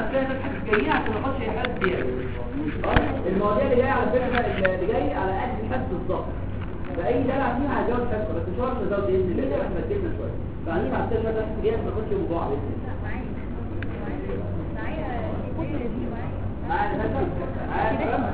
هتلاقي ناس مش جايين عشان نخش اي حد فيها المواضيع اللي جايه على فكره اللي جاي على قد الحد بالظبط فاي دلع فيها هيزود حصه بس مش عارف نزود باذن الله احنا مدينا شويه فعايزين على السيرفر ده جاي ما نخش موضوع باذن الله معايا فاكر معايا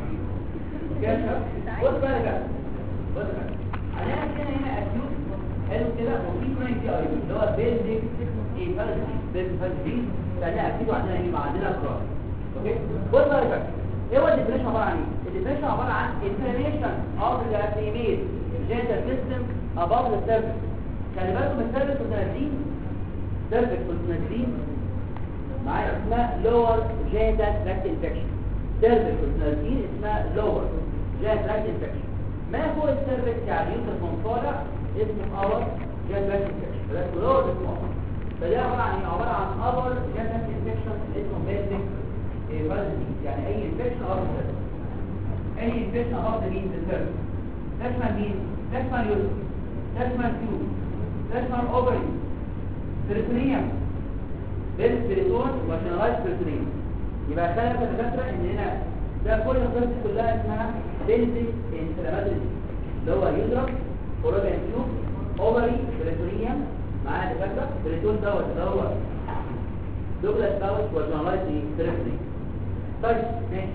كده بص بقى يا جماعه بص بقى انا هنا هنا اكيوت حلو كده وفي كمان في اي اللي هو بيزك ايه فرق بيزك فرق دي فانا اكيد عندنا هنا عندنا كراس اوكي بص بقى يا جماعه ايه هو الديفينيشن عباره عن ايه الديفينيشن عباره عن inflammation of the female genital system above the cervix خلي بالكم السيرفكس كنا نازلين سيرفكس كنا نازلين معايا اسمها lower genital tract infection سيرفكس كنا نازلين اسمها lower genital tract infection ما هو السيرفكس يعني يوصل من طالع اسمه upper genital tract infection فده lower اسمه فده عباره عن ايه عباره عن upper genital tract infection اسمه basic فالدي يعني اي انفكشن ابر السيرفكس اي انفكشن ابر مين السيرفكس تشمل مين تشمل يوز تشمل تيوب تشمل اوفري بريتونيوم بين بريتون وشنرايز بريتونيوم يبقى خلي بالك يا دكاتره ان هنا ده كل القصص كلها اسمها بيزك انفلاماتوري اللي هو يوزرس اوروبيان تيوب اوفري بريتونيوم معاه دكاتره بريتون دوت اللي هو دوجلاس باوت وجنرالايز بريتونيوم طيب ماشي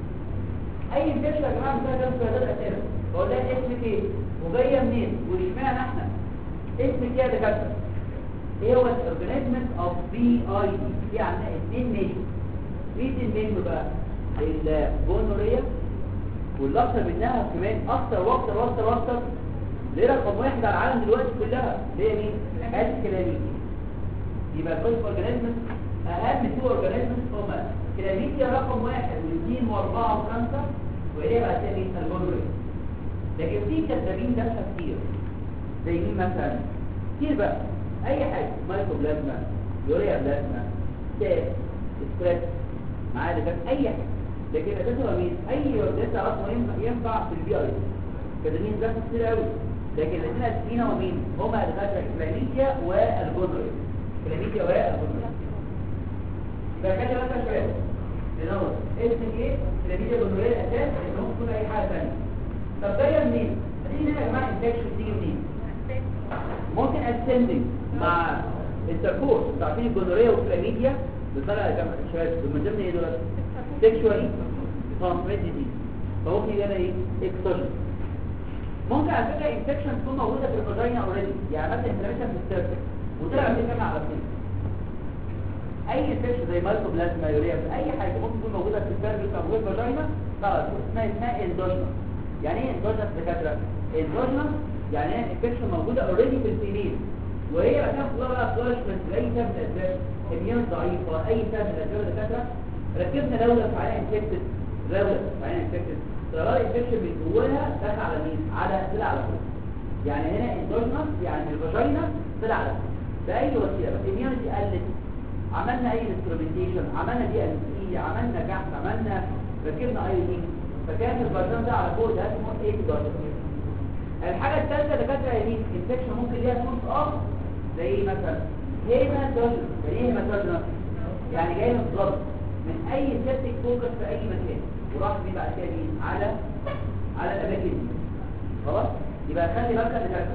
اي انفكشن يا جماعه بتاع كام سؤال اسئله بقول لها اسمك ايه وجايه منين واشمعنى احنا اسمك ايه يا دكاتره ايه هو الاورجانيزم اوف بي اي دي في عندنا اثنين نيم في اثنين نيم بقى الجونوريا والاكثر منها كمان اكثر واكثر واكثر واكثر ليه رقم واحد على العالم دلوقتي كلها ليه مين الكلاميد يبقى الكويس اورجانيزم اهم تو اورجانيزم هما كلاميديا رقم واحد واثنين واربعة وخمسة وإليه بعد كده مين الجونوريا لكن في كذابين دفع كتير زي مين مثلا كتير بقى أي حاجة مايكروبلازما يوريا بلازما تاس ستريس معاه ده أي حاجة لكن أساسا هو مين أي وردات رقم ينفع, ينفع في البي اي كذابين دفع كتير قوي لكن الذين أسفين هو مين هما الدكاترة كلاميديا والجونوريا كلاميديا والجونوريا يبقى كده مثلا شويه ننور اسم ايه كلاميديا جونوريا الاساس ان ممكن تكون اي حاجه ثانيه طب جايه منين دي هنا يا جماعه انفكشن تيجي منين ممكن اسندنج مع التركوز انتوا عارفين الجونوريا والكلاميديا بيطلع يا جماعه شويه من ضمن ايه دول سيكشوالي ترانسميت دي فممكن يجي لنا ايه اكسجن ممكن على فكره انفكشن تكون موجوده في الفاجينا اوريدي يعني مثلا انفلاميشن في السيرفكس وطلع بتتكلم على السيرفكس اي انفكشن زي مايكروبلازما يوريا اي حاجه ممكن تكون موجوده في السيرفكس او في الفاجينا خلاص اسمها اسمها اندوجينس يعني ايه اندوجينس دكاتره اندوجينس يعني هي انفكشن موجوده اوريدي في الفيميل وهي عشان تطلع بقى فلاشمنت لاي سبب من الاسباب اميون ضعيفه اي سبب من الاسباب دكاتره ركبنا دوله في عينها انفكتد دوله في عينها انفكتد طلع الانفكشن من جواها دخل على مين على طلع على فوق يعني هنا اندوجينس يعني الفاجينا طلع على فوق باي وسيله بس الاميونيتي قلت عملنا اي انسترومنتيشن عملنا دي ان سي عملنا جحد عملنا ركبنا اي دي فكان البرشام ده على فوق ده اسمه ايه دوجن الحاجه الثالثه اللي كانت يمين انفكشن ممكن ليها سورس اخر زي مثلا هيماتوجن يعني ايه هيماتوجن يعني جاي من بلد من اي سيبتيك فوكس في اي مكان وراح بيه بعد كده مين على على الاماكن دي خلاص يبقى خلي بالك من ده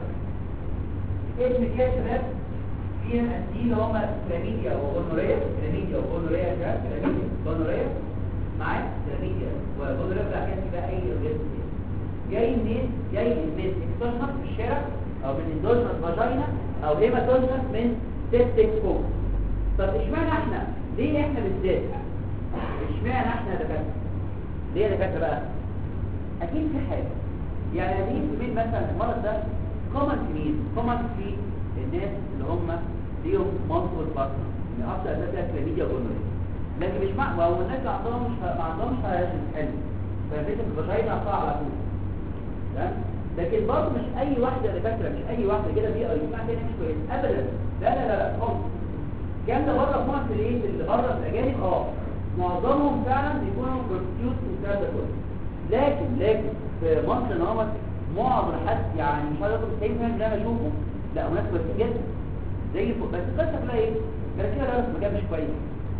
اسم كده يا شباب فيها دي اللي هم كلاميديا وغونوريا كلاميديا وغونوريا شباب كلاميديا غونوريا معاك كلاميديا وغونوريا بقى كده بقى اي اورجانيزم جاي منين جاي من اكتشف في الشارع او من اندوجنس فاجينا او هيماتوجنس من سيبتيك فوق طب اشمعنى احنا ليه احنا بالذات اشمعنى احنا دكاتره ليه يا دكاتره بقى اكيد في حاجه يعني هذه في مثلا المرض ده كومن في مين كومن في الناس اللي هم ليهم مالتيبل بارتنر اللي اصلا اساسها كلاميديا وجونوريا لكن مش مع هو الناس اللي عندهم مش ما عندهمش هياجن حلو فالفكره الفاجينا هتطلع على طول تمام لكن برضه مش اي واحده اللي فاكره مش اي واحده كده دي اي اسمها كده مش كويس ابدا لا لا لا لا خالص الكلام ده بره في مصر ايه اللي بره في الاجانب اه معظمهم فعلا بيكونوا بروستيوت والكلام ده كله لكن لكن في مصر نمط معظم حد يعني مش عايز اقول 90% من اللي انا اشوفه لا ناس كويسين جدا زي الفوق بس القصه كلها ايه؟ كده كده درس مكان مش كويس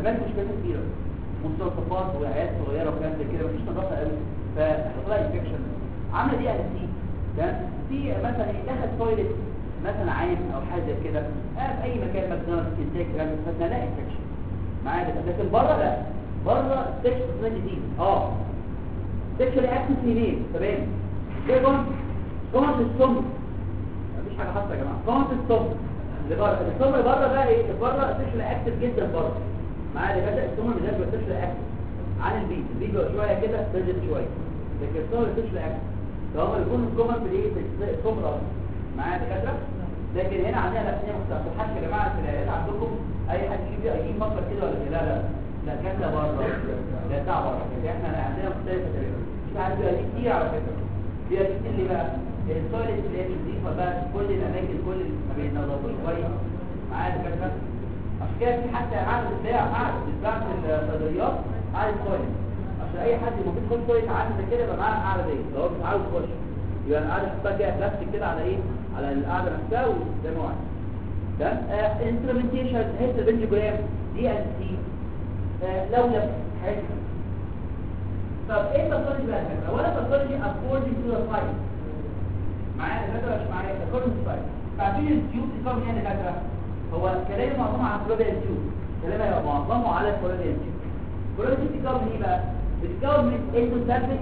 عملت مشكله كبيره مستوصفات وعيال صغيره وكلام زي كده مفيش نظافه قوي فحصل لها انفكشن عامله دي ان سي تمام في مثلا دخل تويلت مثلا عام او حاجه زي كده آه في اي مكان ماكدونالدز كنتاكي فاتنا لا انفكشن معايا ده لكن بره لا بره سكشن جديد اه سكشن اكتف فيميل تمام زي جون جون السم مفيش حاجه حاصله يا جماعه جون السم اللي بره السم اللي بره بقى ايه اللي بره سكشن اكتف جدا بره معايا ده بدا السم اللي جنب سكشن اكتف عن البيت البيت بيبقى شويه كده تنزل شويه لكن السم اللي سكشن اكتف فهو يكون الكومن في الايه في السم الارض معايا دكاتره لكن هنا عندنا لا هي مختلفه الحاجه يا جماعه في العيادات عندكم اي حد يجي اي فقره كده ولا كده لا لا لا كان ده بره ده بتاع بره احنا عندنا مختلفه تماما مش عارف دي كتير على فكره دي كتير اللي بقى التويلت اللي هي نظيفه بقى في كل الاماكن كل ما بينظفوش كويس معايا دكاتره عشان كده في حتى قاعده بتباع قاعده بتتباع في الصيدليات قاعده تويلت عشان اي حد ممكن يكون تويلت عامل زي كده يبقى معاه قاعده دي لو هو مش عاوز يخش يبقى القاعده يحطها كده بلاستيك كده على ايه على القاعده نفسها وزي ما هو عايز تمام انسترومنتيشن هيت البنجوجرام دي ان سي لولب حاجه طب ايه الباثولوجي بقى كده اولا الباثولوجي according to the science معايا دكاتره مش معايا according to the science فعارفين التيوب دي كام يعني دكاتره هو كلامي معظمه على الكلوريال تيوب كلامي هيبقى معظمه على الكلوريال تيوب الكلوريال تيوب بتتكون من ايه بقى بتتكون من اندوسالفيك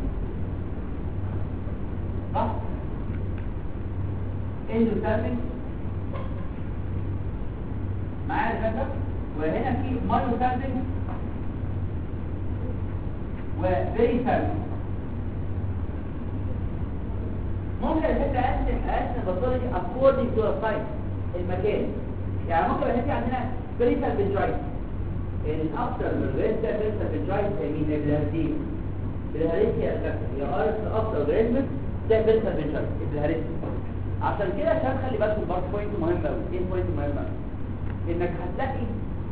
صح اندوسالفيك معايا دكاتره وهنا في مايوسالفيك وفيري سالفيك ممكن الحته اقسم اقسم باثولوجي according to the site المكان يعني ممكن الحته عندنا بريتال بنجايت الاكثر من الريتا بريتال بنجايت مين الهرسين الهرسيا هي ارس الاكثر جريزمنت ده بريتال بنجايت الهرسيا عشان كده عشان خلي بالكم برضه بوينت مهم قوي ايه بوينت مهم قوي انك هتلاقي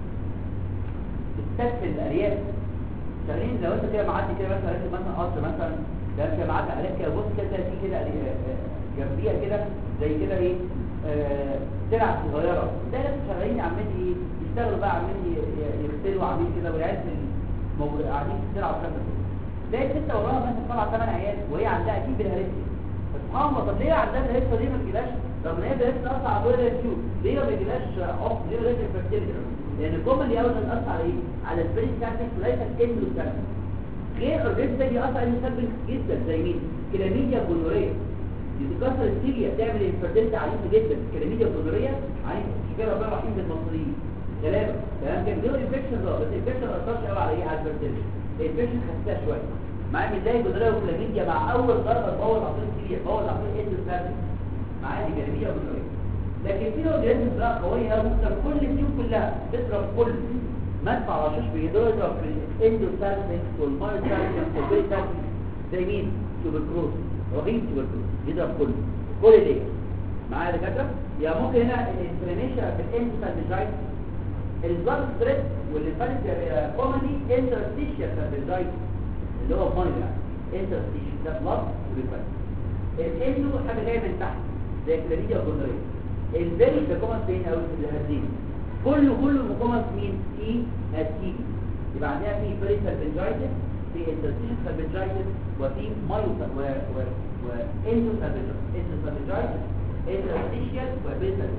الستات في الارياف شغالين لو انت كده معدي كده مثلا راكب مثلا قطر مثلا ده انت معدي عليك كده بص كده في كده جنبيها كده زي كده ايه ترع صغيره ده ناس شغالين عمالين ايه يشتغلوا بقى عمالين يغسلوا عاملين كده والعيال في قاعدين في الترعه والكلام ده تلاقي الست وراها مثلا طالعه ثمان عيال وهي عندها اكيد بالهرسي سبحان الله طب ليه عندها الهرسه دي ما تجيلاش طب ما هي الهرسه اصلا على دور التيوب ليه ما بيجيلاش عقم ليه ما بيجيلاش الفرتيلتي لان الجمل اللي اول تاثر على ايه على السبريت كاتك وليس الاندوسالفيك غير اورجانيزم ده بيأثر على السلبي جدا زي مين كلاميديا جونوريا بتكسر السيليا تعمل انفيرتيلتي عنيفه جدا كلاميديا جونوريا عنيفه كده ربنا رحيم بالمصريين كلام تمام كان له انفكشن اه بس الانفكشن ما اثرش قوي على ايه على الفيرتيلتي الانفكشن خفيفه شويه معايا بنلاقي جونوريا وكلاميديا مع اول ضربه تبوظ عصير السيليا تبوظ عصير الاندوسالفيك معايا دي كلاميديا جونوريا لكن في اورجانيزم بقى قويه ممكن كل التيوب كلها تضرب كل مدفع رشاش بيقدروا يضرب في الاندوسالفيك والمايوسالفيك والبيتالفيك زي مين توبركلوز رهيب توبركلوز يضرب كله كل ليه معايا دكاتره يا ممكن هنا الانفلاميشن في الاندوسالفيك البلاد ستريس واللي فاتت كومنلي انترستيشيال سالفيك اللي هو مايو يعني انترستيشيال ده بلاد والفات الاندو حاجه جايه من تحت زي كلاميديا وجونوريا الفيري ده كومن فين او الهزيم كله كله مقومة مين في التي يبقى عندنا في بريتال بنجايتس في انترستيشن بنجايتس وفي مايو و و و انتوسال بنجايتس انترستيشيال وبريتال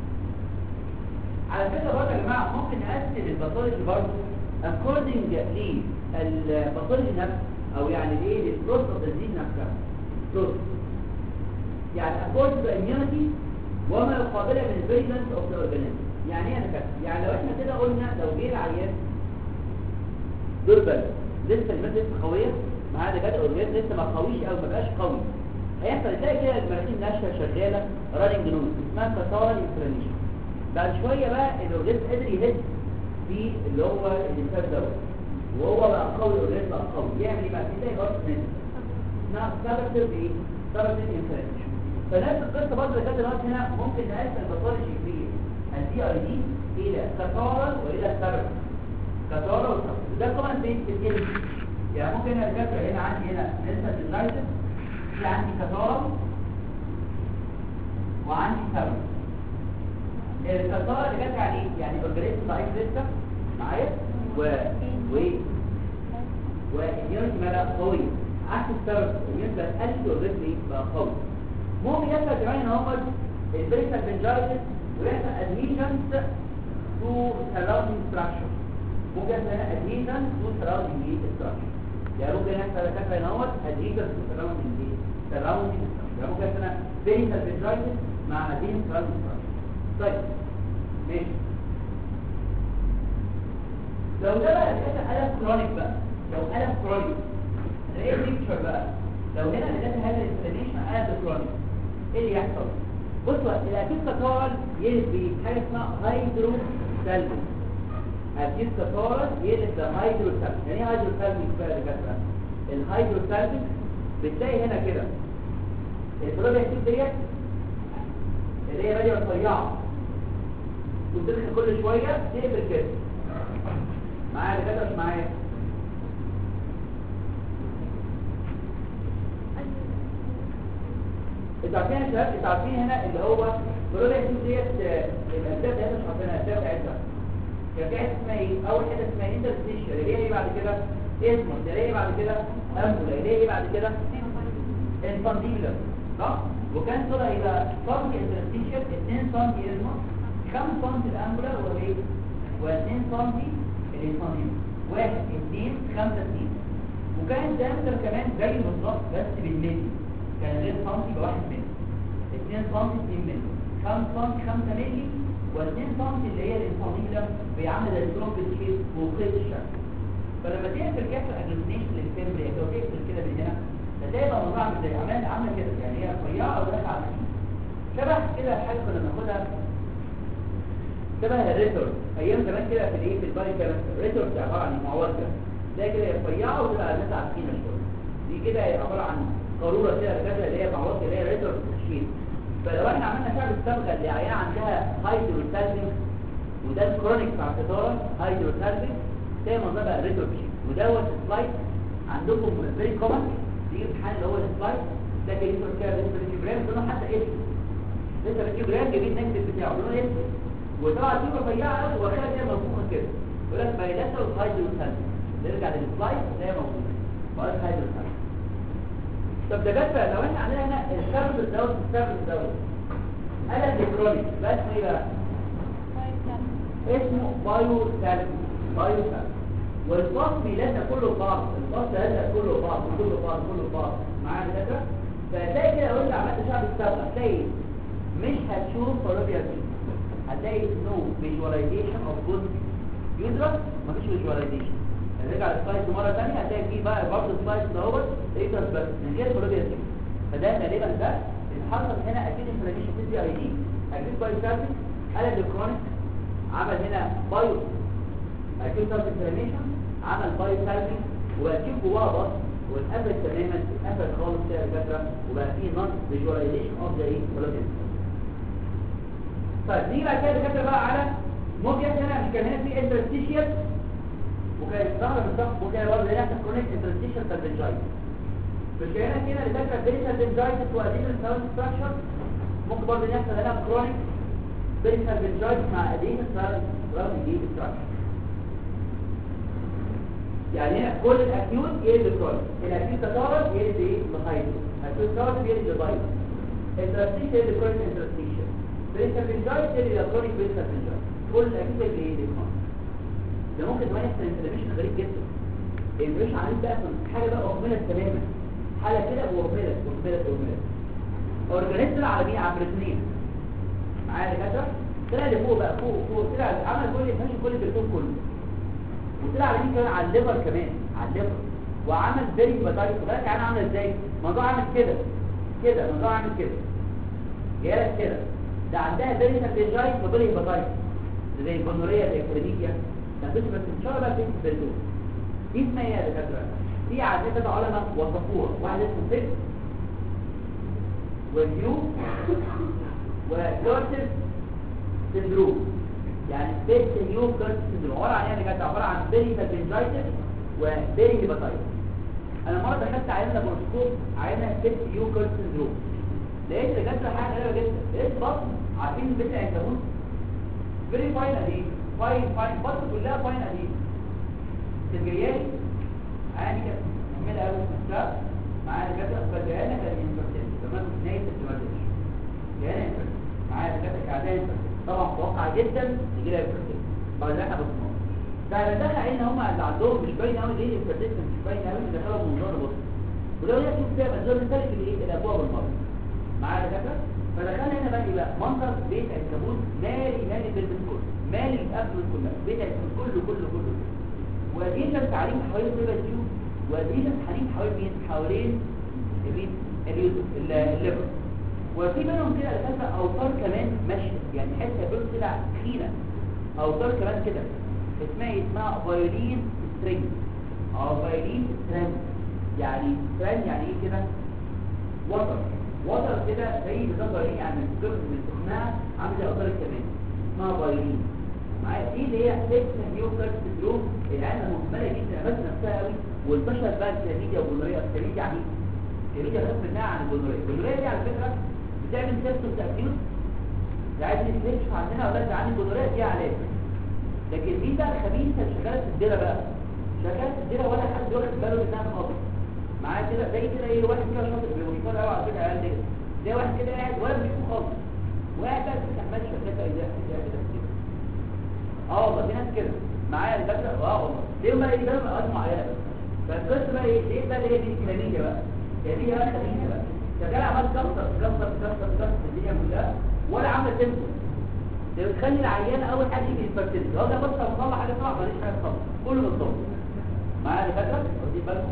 على فكره برضه يا جماعه ممكن نقسم الباثولوجي برضه according للباثولوجي نفسه او يعني الايه للبروسس ديزيز نفسها بروسس يعني according to immunity وما يقابلها من الفيجلنس اوف ذا اورجانيزم يعني ايه انا فاكر يعني لو احنا كده قلنا لو جه العيان دوربل لسه الماده لسه قويه معاه دكاتره اورجانيزم لسه ما قويش او ما بقاش قوي هيحصل تلاقي كده المراكين ناشفه شغاله راننج نوز اسمها كساره انفلاميشن بعد شويه بقى الاورجانيزم قدر يهد في اللي هو الانسان دوت وهو بقى قوي الاورجانيزم بقى قوي يعمل ايه بقى تلاقي غلط منه اسمها سبتيف ايه سبتيف انفلاميشن فنفس القصه برضه اللي كانت دلوقتي هنا ممكن نقسم الباثولوجي في الدي اي دي الى كثاره والى سبب كثاره وسبب ده طبعا فين في الكلمه يعني ممكن انا الكثره هنا عندي هنا نسبه النيتروجين في عندي كثاره وعندي سبب الكثاره اللي جت عليه يعني اورجانيزم ضعيف لسه معايا و و واليونت بقى قوي عكس السبب اليونت بقى قل والريتم بقى قوي ممكن يحصل كمان ان هم البريسال بنجايتس ويحصل ادهيشنز تو سراوندينج ستراكشر ممكن يحصل هنا ادهيشنز تو سراوندينج ستراكشر يعني ممكن يحصل كده ان هو ادهيشنز تو سراوندينج سراوندينج ستراكشر يعني ممكن يحصل هنا بريسال بنجايتس مع ادهيشنز سراوندينج ستراكشر طيب ماشي لو ده بقى كده قلب كرونيك بقى لو قلب كرونيك ايه البيكتشر بقى لو هنا لقيت هذا الانفلاميشن قلب كرونيك ايه اللي يحصل بصوا الاكيد كتارل يلبي حاجه اسمها هايدرو سالفين اكيد كتارل يلبي هايدرو سالفين يعني ايه هايدرو سالفين بقى يا دكاتره الهايدرو سالفين بتلاقي هنا كده البروبيا ديت اللي هي باديه رفيعه وتدخل كل شويه تقفل كده معايا كده مش معايا انتوا عارفين يا شباب انتوا عارفين هنا اللي هو برولا دي ديت الاسباب دي مش عارفينها الاسباب بتاعتها كان في حته اسمها ايه اول حته اسمها انترستيشن اللي هي ايه بعد كده اسمه اللي هي ايه بعد كده امبولا اللي هي ايه بعد كده انفانديبلر صح وكان طلع يبقى سم انترستيشن 2 سم اسمه 5 سم الامبولا وايه و2 سم الانفانديبلر 1 2 5 2 وكان الدايمتر كمان زي بالظبط بس بالملي كان غير سنتي بواحد ملي 2 سنتي 2 ملي 5 سنتي 5 ملي و2 سنتي اللي هي الانفانيلا بيعمل زي الترومب شيب وقيد الشكل فلما تقفل كافه اجلوتينيشن للفيمبري او تقفل كده من هنا هتلاقي بقى الموضوع عامل زي عامله عامله كده يعني هي رفيعه او داخله على شبه كده حاجه كنا بناخدها شبه الريتور ايام زمان كده في الايه في الباي كده الريتور عباره عن معوض كده ده كده رفيعه وتبقى الناس عارفينها شويه دي كده عباره عن قاروره كده كده اللي هي معوض اللي هي ريتور تشكيل فلو احنا عملنا شعب الصبغه اللي عيان عندها هايدروسالفينج وده الكرونيك بتاع الفطاره هايدروسالفينج زي ما بقى ريتور تشكيل ودوت سلايد عندكم فيري كومن دي امتحان اللي هو السلايد ده كده يدخل كده بالانستجرام بدون حتى اسم لسه بالانستجرام جايبين نكتب بتاعه بدون اسم وطبعا دي رفيعه قوي واخرها كده منفوخه كده يقول لك بايلاترال هايدروسالفينج نرجع للسلايد ده موجود بقى هايدروسالفينج طب ده جت لو احنا عندنا هنا السبب الدوت السبب الدوت انا الكرونيك بس ايه بقى اسمه بايو سالفي بايو سالفي والفصل بيلزق كله بعض الفصل لزق كله بعض كله بعض كله بعض معايا الفكره فهتلاقي كده لو انت عملت شعب السبب هتلاقي مش هتشوف فالوبيا دي هتلاقي نو فيجواليزيشن اوف جود يدرس مفيش فيجواليزيشن نرجع للسلايد مره ثانيه هتلاقي فيه بقى برضه السلايد دوت ايترس بس من غير فالوبيا دي فده غالبا ده اللي حصل هنا اكيد انفلاميشن في الدي اي دي اكيد بايو سالفي قلب الكرونيك عمل هنا بايو اكيد سالفي انفلاميشن عمل بايو سالفي واكيد جواه بص واتقفل تماما اتقفل خالص كده يا دكاتره وبقى فيه نون فيجواليزيشن اوف ذا ايه فالوبيا طيب نيجي بعد كده دكاتره بقى على ممكن هنا مش كان هنا في انترستيشيال وكان ظهر بالضبط وكان برضه هنا كرونيك انترستيشيال سالفنجايتس مش هنا كده اللي دكاتره بيريسال بنجايتس واديشنال ساوند ستراكشر ممكن برضه يحصل هنا كرونيك بيريسال بنجايتس مع اديشنال ساوند ستراكشر يعني هنا كل الاكيوت يقلب كرونيك الاكيوت تطارد يقلب ايه لهايدرو الاكيوت تطارد يقلب لبايدرو انترستيشيال يقلب كرونيك انترستيشيال بريسال بنجايت يقلب لكرونيك بريسال بنجايت كل الاكيوت اللي يقلب كرونيك ده ممكن كمان يحصل انفلاميشن غريب جدا الانفلاميشن عامل بقى حاجه بقى اهملت تماما حاله كده واهملت واهملت واهملت اورجانيزم طلع على مين على البريتونين معايا يا دكاتره طلع اللي فوق بقى فوق فوق طلع عمل كل انفلاميشن كل البريتون كله وطلع على مين كمان على الليفر كمان على الليفر وعمل فيري باتايت بالك انا عامل ازاي الموضوع عامل كده كده الموضوع عامل كده جايه كده ده عندها فيري سبيجايت وفيري باتايت زي الجونوريا زي الكلاميديا بس بس ان شاء الله بقى تنسى بالدول دي اسمها ايه يا دكاتره في عندنا كده علماء وصفوها واحد اسمه فيكس وفيو وكورتس سندروم يعني فيكس نيو كورتس سندروم عباره عن ايه يا دكاتره عباره عن بيري سالفنجايتس وبيري هيباتايتس انا مره دخلت عينه لابروسكوب عينه فيكس نيو كورتس سندروم لقيت يا دكاتره حاجه غريبه جدا لقيت بطن عارفين البيت العنكبوت فيري فاين دي فاين فاين بس كلها فاين اديب تجيالي عادي كده نعملها قوي نفسها معايا كده فجأنا كان انفرتيل تمام نايت التمرش جانا انفرتيل معايا كده كعدان طبعا متوقع جدا يجي لها انفرتيل بعد احنا بصمات ده اللي دخل ان هم اللي عندهم مش باين قوي ليه الانفرتيل مش باين قوي دخلوا من منظار بص ولو هي تشوف فيها بس دول مثال في الايه الابواب المره معايا كده فدخلنا هنا بقى ايه بقى منظر بيت الكابوس مالي مالي بالبيت كله مالي القفل كله بيت الكابوس كله كله كله ودينا التعليم حوالين سيبا تيوب ودينا التعليم حوالين مين حوالين مين اليوزر الليبر وفي منهم كده اساسا اوتار كمان ماشيه يعني حته بيقول كده تخينه اوتار كمان كده اسمها إيه؟ اسمها فايولين سترينج او فايولين سترينج يعني سترينج يعني ايه كده وتر وتر كده زي بالظبط فايولين يعني من السكر من سخنها عامل زي اوتار كمان اسمها فايولين معايا دي اللي هي سيكس نيوكلير سندروم العيله مهمله جدا بس نفسها قوي وانتشر بقى الكلاميديا والجونوريا الكلاميديا يعني الكلاميديا خف منها عن الجونوريا الجونوريا دي على فكره بتعمل سيرتو تاكيوز عايز نكتشف عندنا اولاد عندي الجونوريا دي علاج لكن مين بقى الخبيثه اللي شغاله في الديره بقى شغاله في الديره ولا حد واخد باله منها خالص معايا كده زي كده ايه واحد كده شاطر بيقول قوي على فكره عيال كده زي واحد كده قاعد ولا بيشوف خالص وقاعد بقى في احمد شغاله ايديها ايديها كده كده اه والله في ناس كده معايا الفكره اه والله ليه بقى ايه بقى اوقات معينه بس فالقصه بقى ايه ليه بقى هي دي الكلاميه بقى هي بقى خليجه بقى شغال عمال تكسر تكسر تكسر تكسر الدنيا كلها ولا عامله تنفذ ده بتخلي العيان اول حاجه يجي الفرتيلتي هو ده بص لو طلع حاجه طلع ماليش حاجه خالص كله بالظبط معايا الفكره واخدين بالكم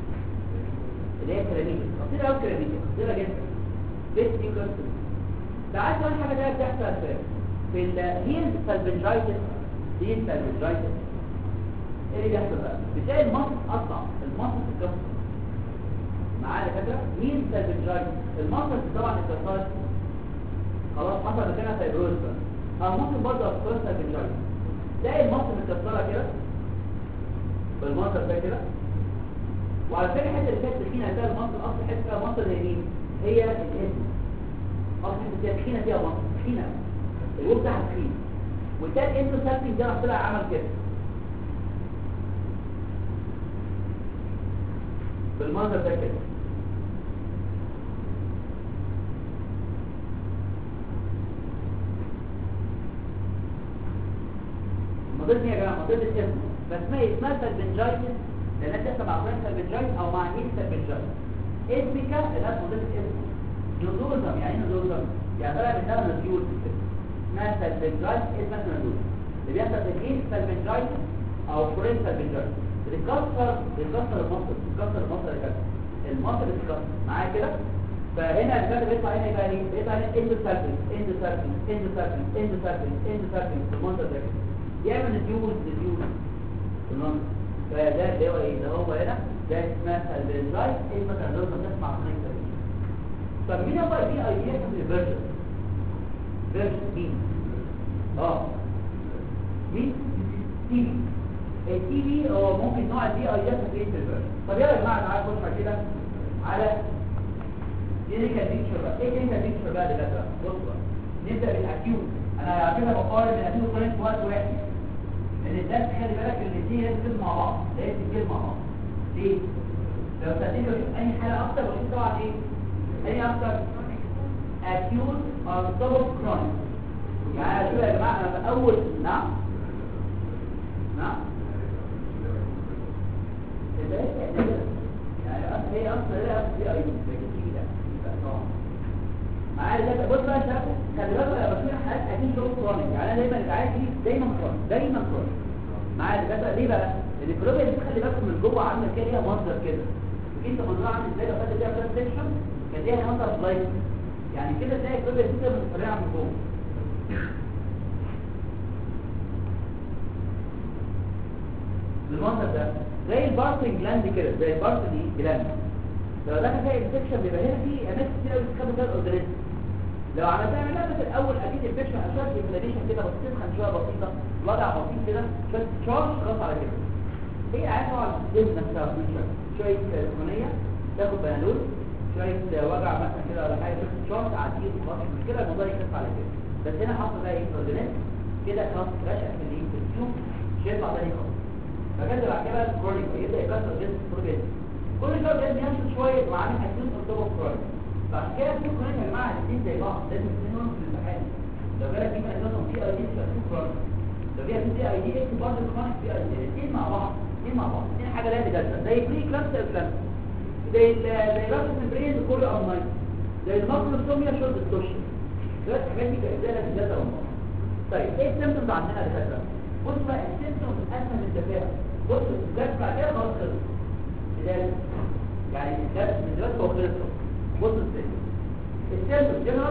اللي هي كلاميه خطيره قوي كلاميه خطيره جدا بيت دي قصه ساعات كمان حاجه تانيه بتحصل في في الهيل سالفنجايتس هيل سالفنجايتس ايه اللي بيحصل بقى بتلاقي المصل اطلع المصل اتكسر معايا فكره مين سالفنجايتس المصل طبعا اتكسرت خلاص حصل مكانها فيبروز بقى او ممكن برضه افكار سالفنجايتس تلاقي المصل متكسره كده بالمنظر ده كده وعلى فكره الحته اللي كانت تخينه هتلاقي المصل اصل حته فيها مصل هي مين هي الاسم اصل حته تخينه فيها مصل تخينه الوب بتاعها تخين وتاني انتو سالفنج ده راح طلع عمل كده بالمنظر ده كده مضيت يا جماعه مضيت اسمه فاسمها اسمها سالفنجايتس لانها تحصل مع فرنسا سالفنجايتس او مع هيك سالفنجايتس اسميكا الناس مضيت اسمه نزوزم يعني ايه نزوزم يعني طلع منها نزيول في الجسم اسمها سالفنجايتس اسمها نزوزم اللي بيحصل في الهيك سالفنجايتس او فرنسا سالفنجايتس بتكسر بتكسر المصل بتكسر المصل اللي كده المصل بتتكسر معايا كده فهنا الفرد بيطلع هنا يبقى ايه بيطلع هنا اند سيركل اند سيركل اند سيركل اند سيركل اند سيركل في المنظر ده كده يعمل ديول ديول تمام فده اللي هو ايه ده هو هنا ده اسمها البنزايت اسمها كان لازم تسمع عن كده طب مين هو البي اي دي في الفيرجن فيرجن مين اه مين تي في التي في هو ممكن نوع البي اي دي في الفيرجن طب يلا يا جماعه تعالوا نخش كده على كلينيكال بيكتشر بقى ايه كلينيكال بيكتشر بقى اللي بقى بص بقى نبدا بالاكيوت انا على فكره بقارن الاكيوت والكرونيك في وقت واحد لان الناس خلي بالك ان الاثنين لازم تكون مع بعض لازم تكون مع بعض ليه لو سالتني بشوف اي حاله اكتر بشوف طبعا ايه اي اكتر اكيوت او سبب كرونيك يعني شوف يا جماعه انا في اول نعم نعم يعني اصلا هي اصلا لا اصلا هي ايوه معايا ده بص بقى شاف خلي بالك يا بشير حالات اكيد شغل كرونيك يعني انا دايما العيال دي دايما كرونيك دايما كرونيك معايا ده ليه بقى لان الكروبيا دي خلي بالك من جوه عامله كده ليها منظر كده انت منظرها عامل ازاي لو خدت فيها بلاد سيكشن كان ليها منظر لايك يعني كده تلاقي الكروبيا دي كده متفرعه من جوه بالمنظر ده زي البارتنج جلاند كده زي البارتنج جلاند لو ده فيها انفكشن بيبقى هنا في اماكن كتير قوي بتتكون فيها الاورجانيزم لو عملتها عملها بس الاول اكيد انفكشن اشويه انفلاميشن كده بسيط تسخن شويه بسيطه وضع بسيط كده شويه تشارج خلاص على كده هي عايزه طبعا الجسم نفسها فيوتشر شويه سخونيه تاخد بنادول شويه وجع مثلا كده ولا حاجه شويه تشارج عادي خلاص مش كده الموضوع يخف على كده بس هنا حاطط بقى ايه اورجانيزم كده خلاص رشق في الايه في تيوب مش هيطلع تاني خالص فكده بعد كده بقى الكرونيك يبدا يكسر جسم كل جسم كل شويه لازم يمشي شويه مع عامل اكيوت اكتوبر كرونيك فعشان كده في كرونيك يا جماعه الاثنين زي بعض لازم الاثنين يكونوا في الامتحان لو جالك دي اساسا في اي دي مش هتكون كرونيك لو جالك في اي دي اكتب برضه كرونيك في اي دي الاثنين مع بعض الاثنين مع بعض الاثنين حاجه لا تجدد زي بري كلامس كلامس زي ال زي راس البرين كل اونلاين زي الماكروسوميا شورت الدوشن دلوقتي الحاجات دي كانت لها تجدد والله طيب ايه السيمبتومز عندنا يا دكاتره بص بقى السيمبتومز اسهل من الذكاء بص الجد بعد كده خلاص خلص بداية يعني الجد من دلوقتي هو خلص بص السيمبتومز السيمبتومز جنرال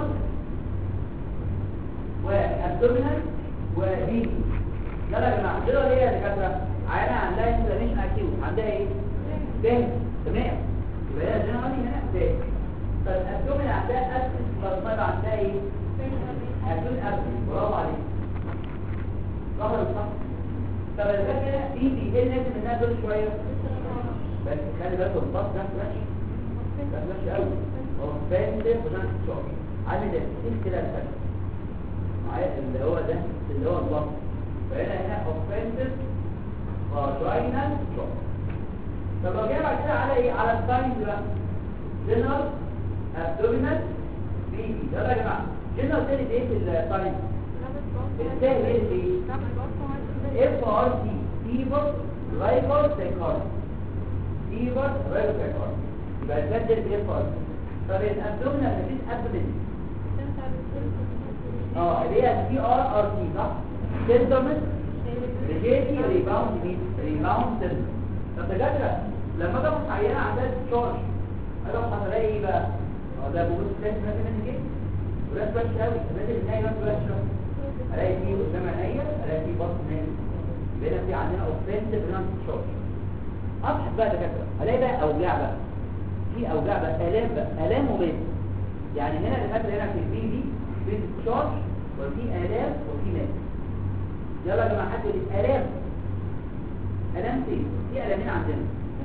وابدومينال وبيبي لا لا يا جماعه جنرال ايه يا دكاتره عيانه عندها انفلاميشن اكيوت عندها ايه فاهم تمام يبقى هي جنرال هنا فاهم طب الابدومينال عندها اسيس بلازما عندها ايه هتكون أبدي برافو عليك ظهر الصح طب الفكرة دي دي ايه لازم انها دول شوية بس خلي بالك الباص ده فلاش ده فلاش قوي هو فاهم ده وده شعر عامل ايه كده الفكرة معايا اللي هو ده اللي هو الباص فهنا هنا اوفنسيف فاجينال شعر طب لو جاي بعد كده على ايه على الساينز بقى جنرال ابدومينال بيبي يلا يا جماعه جنرال تاني ايه في الساينز الثاني ايه اللي اف ار سي فيبر رايبر سايكارد فيبر رايبر سايكارد يبقى الثالث ده اف ار سي طب الابدومينال مفيش ابدومين اه اللي هي سي ار ار سي صح سيندرومس ريجيتي ريباوند مين ريباوند سيندروم طب دكاتره لما تاخد عينه عندها تشارج هتاخد هتلاقي ايه بقى؟ اه ده بقول ستريس مثلا كده وده وحش قوي لازم النهايه بس وحش الاقي فيه قدام عينيا الاقي فيه بطن نايم بقينا في عندنا اوفنسيف رينال تشارج ابحث بقى دكاتره الاقي بقى اوجاع بقى في اوجاع بقى الام بقى الام وبيت يعني هنا دكاتره هنا في البي دي في تشارج وفي الام وفي مات يلا يا جماعه حد يقول لي الام الام فين في الامين عندنا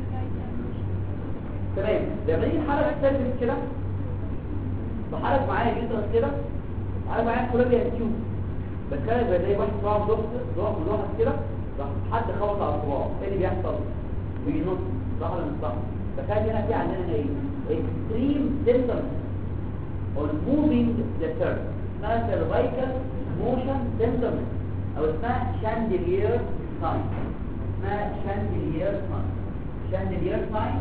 تمام لما نيجي نحرك السيرفس كده بحرك معايا جلدرس كده بحرك معايا كولابيا تيوب بتخيل زي زي واحد صباعه ضغط ضغط ضغط كده راح حد خبط على الصباع ايه اللي بيحصل بينط صح ولا مش صح تخيل هنا في عندنا ايه extreme symptoms on moving the surface اسمها cervical motion symptoms او اسمها chandelier sign اسمها chandelier sign chandelier sign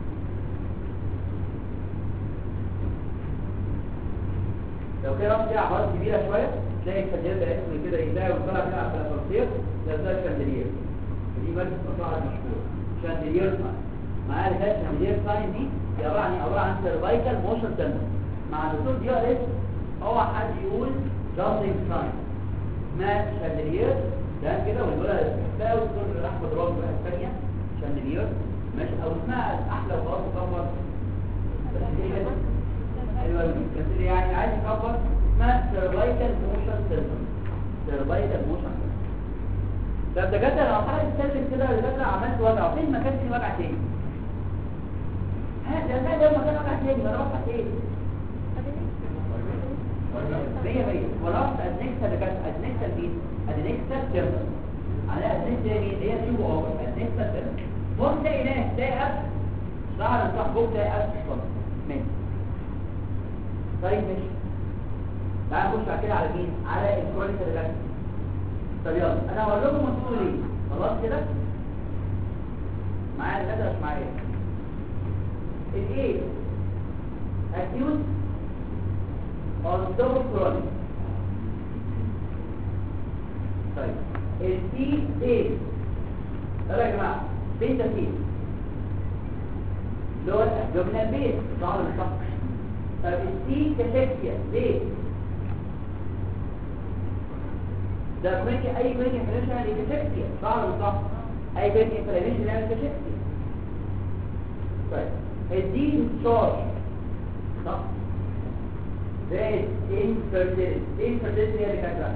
لو كده رحت فيها عبارات كبيرة شوية تلاقي الشندلير ده اسمه كده يلاقي وطلع كده على الفرنسية ده ده الشندلير دي مركز مصاعد مشهور شندلير ساين معايا اللي كانت شندلير ساين دي دي عبارة عن عبارة عن سيرفايكال موشن سنتر مع الدكتور دي ار اس هو حد يقول جامبنج ساين ما شندلير ده كده والولد ده والدكتور احمد راجل بقى الثانية شندلير ماشي او اسمها احلى وخلاص تكبر بس دي حلوة حلوة قوي بس اللي يعني عايز يكبر اسمها سيرفايكال موشن سيستم سيرفايكال موشن طب دكاتره لو حضرتك تتكلم كده دكاتره عملت وجع فين مكان فيه وجع تاني ها ده ده ده مكان وجع تاني ما رحت ايه مية مية ورحت ادنكسا دكاتره ادنكسا مين ادنكسا جيرمان على ادنكسا مين اللي هي تيوب اوفر ادنكسا جيرمان بص تلاقي ناس تلاقي قبل ظهر صح بوك تلاقي قبل ماشي طيب ماشي تعال نخش بعد كده على مين على الكرونيك ريلاكس طب يلا انا هقول لكم انتوا ليه خلاص كده معايا الغدا مش معايا الايه اكيوت او دبل كرونيك طيب السي ايه يلا يا جماعه بيتا سي اللي هو الابدومينال بيت ظهر الصح طب السي كاشكسيا ليه ده كوينكي اي كوينكي انفلاميشن يعني كاشكسيا صح ولا صح اي كوينكي انفلاميشن يعني كاشكسيا طيب الدي تشارج صح زائد انفيرتيلتي انفيرتيلتي هي اللي كانت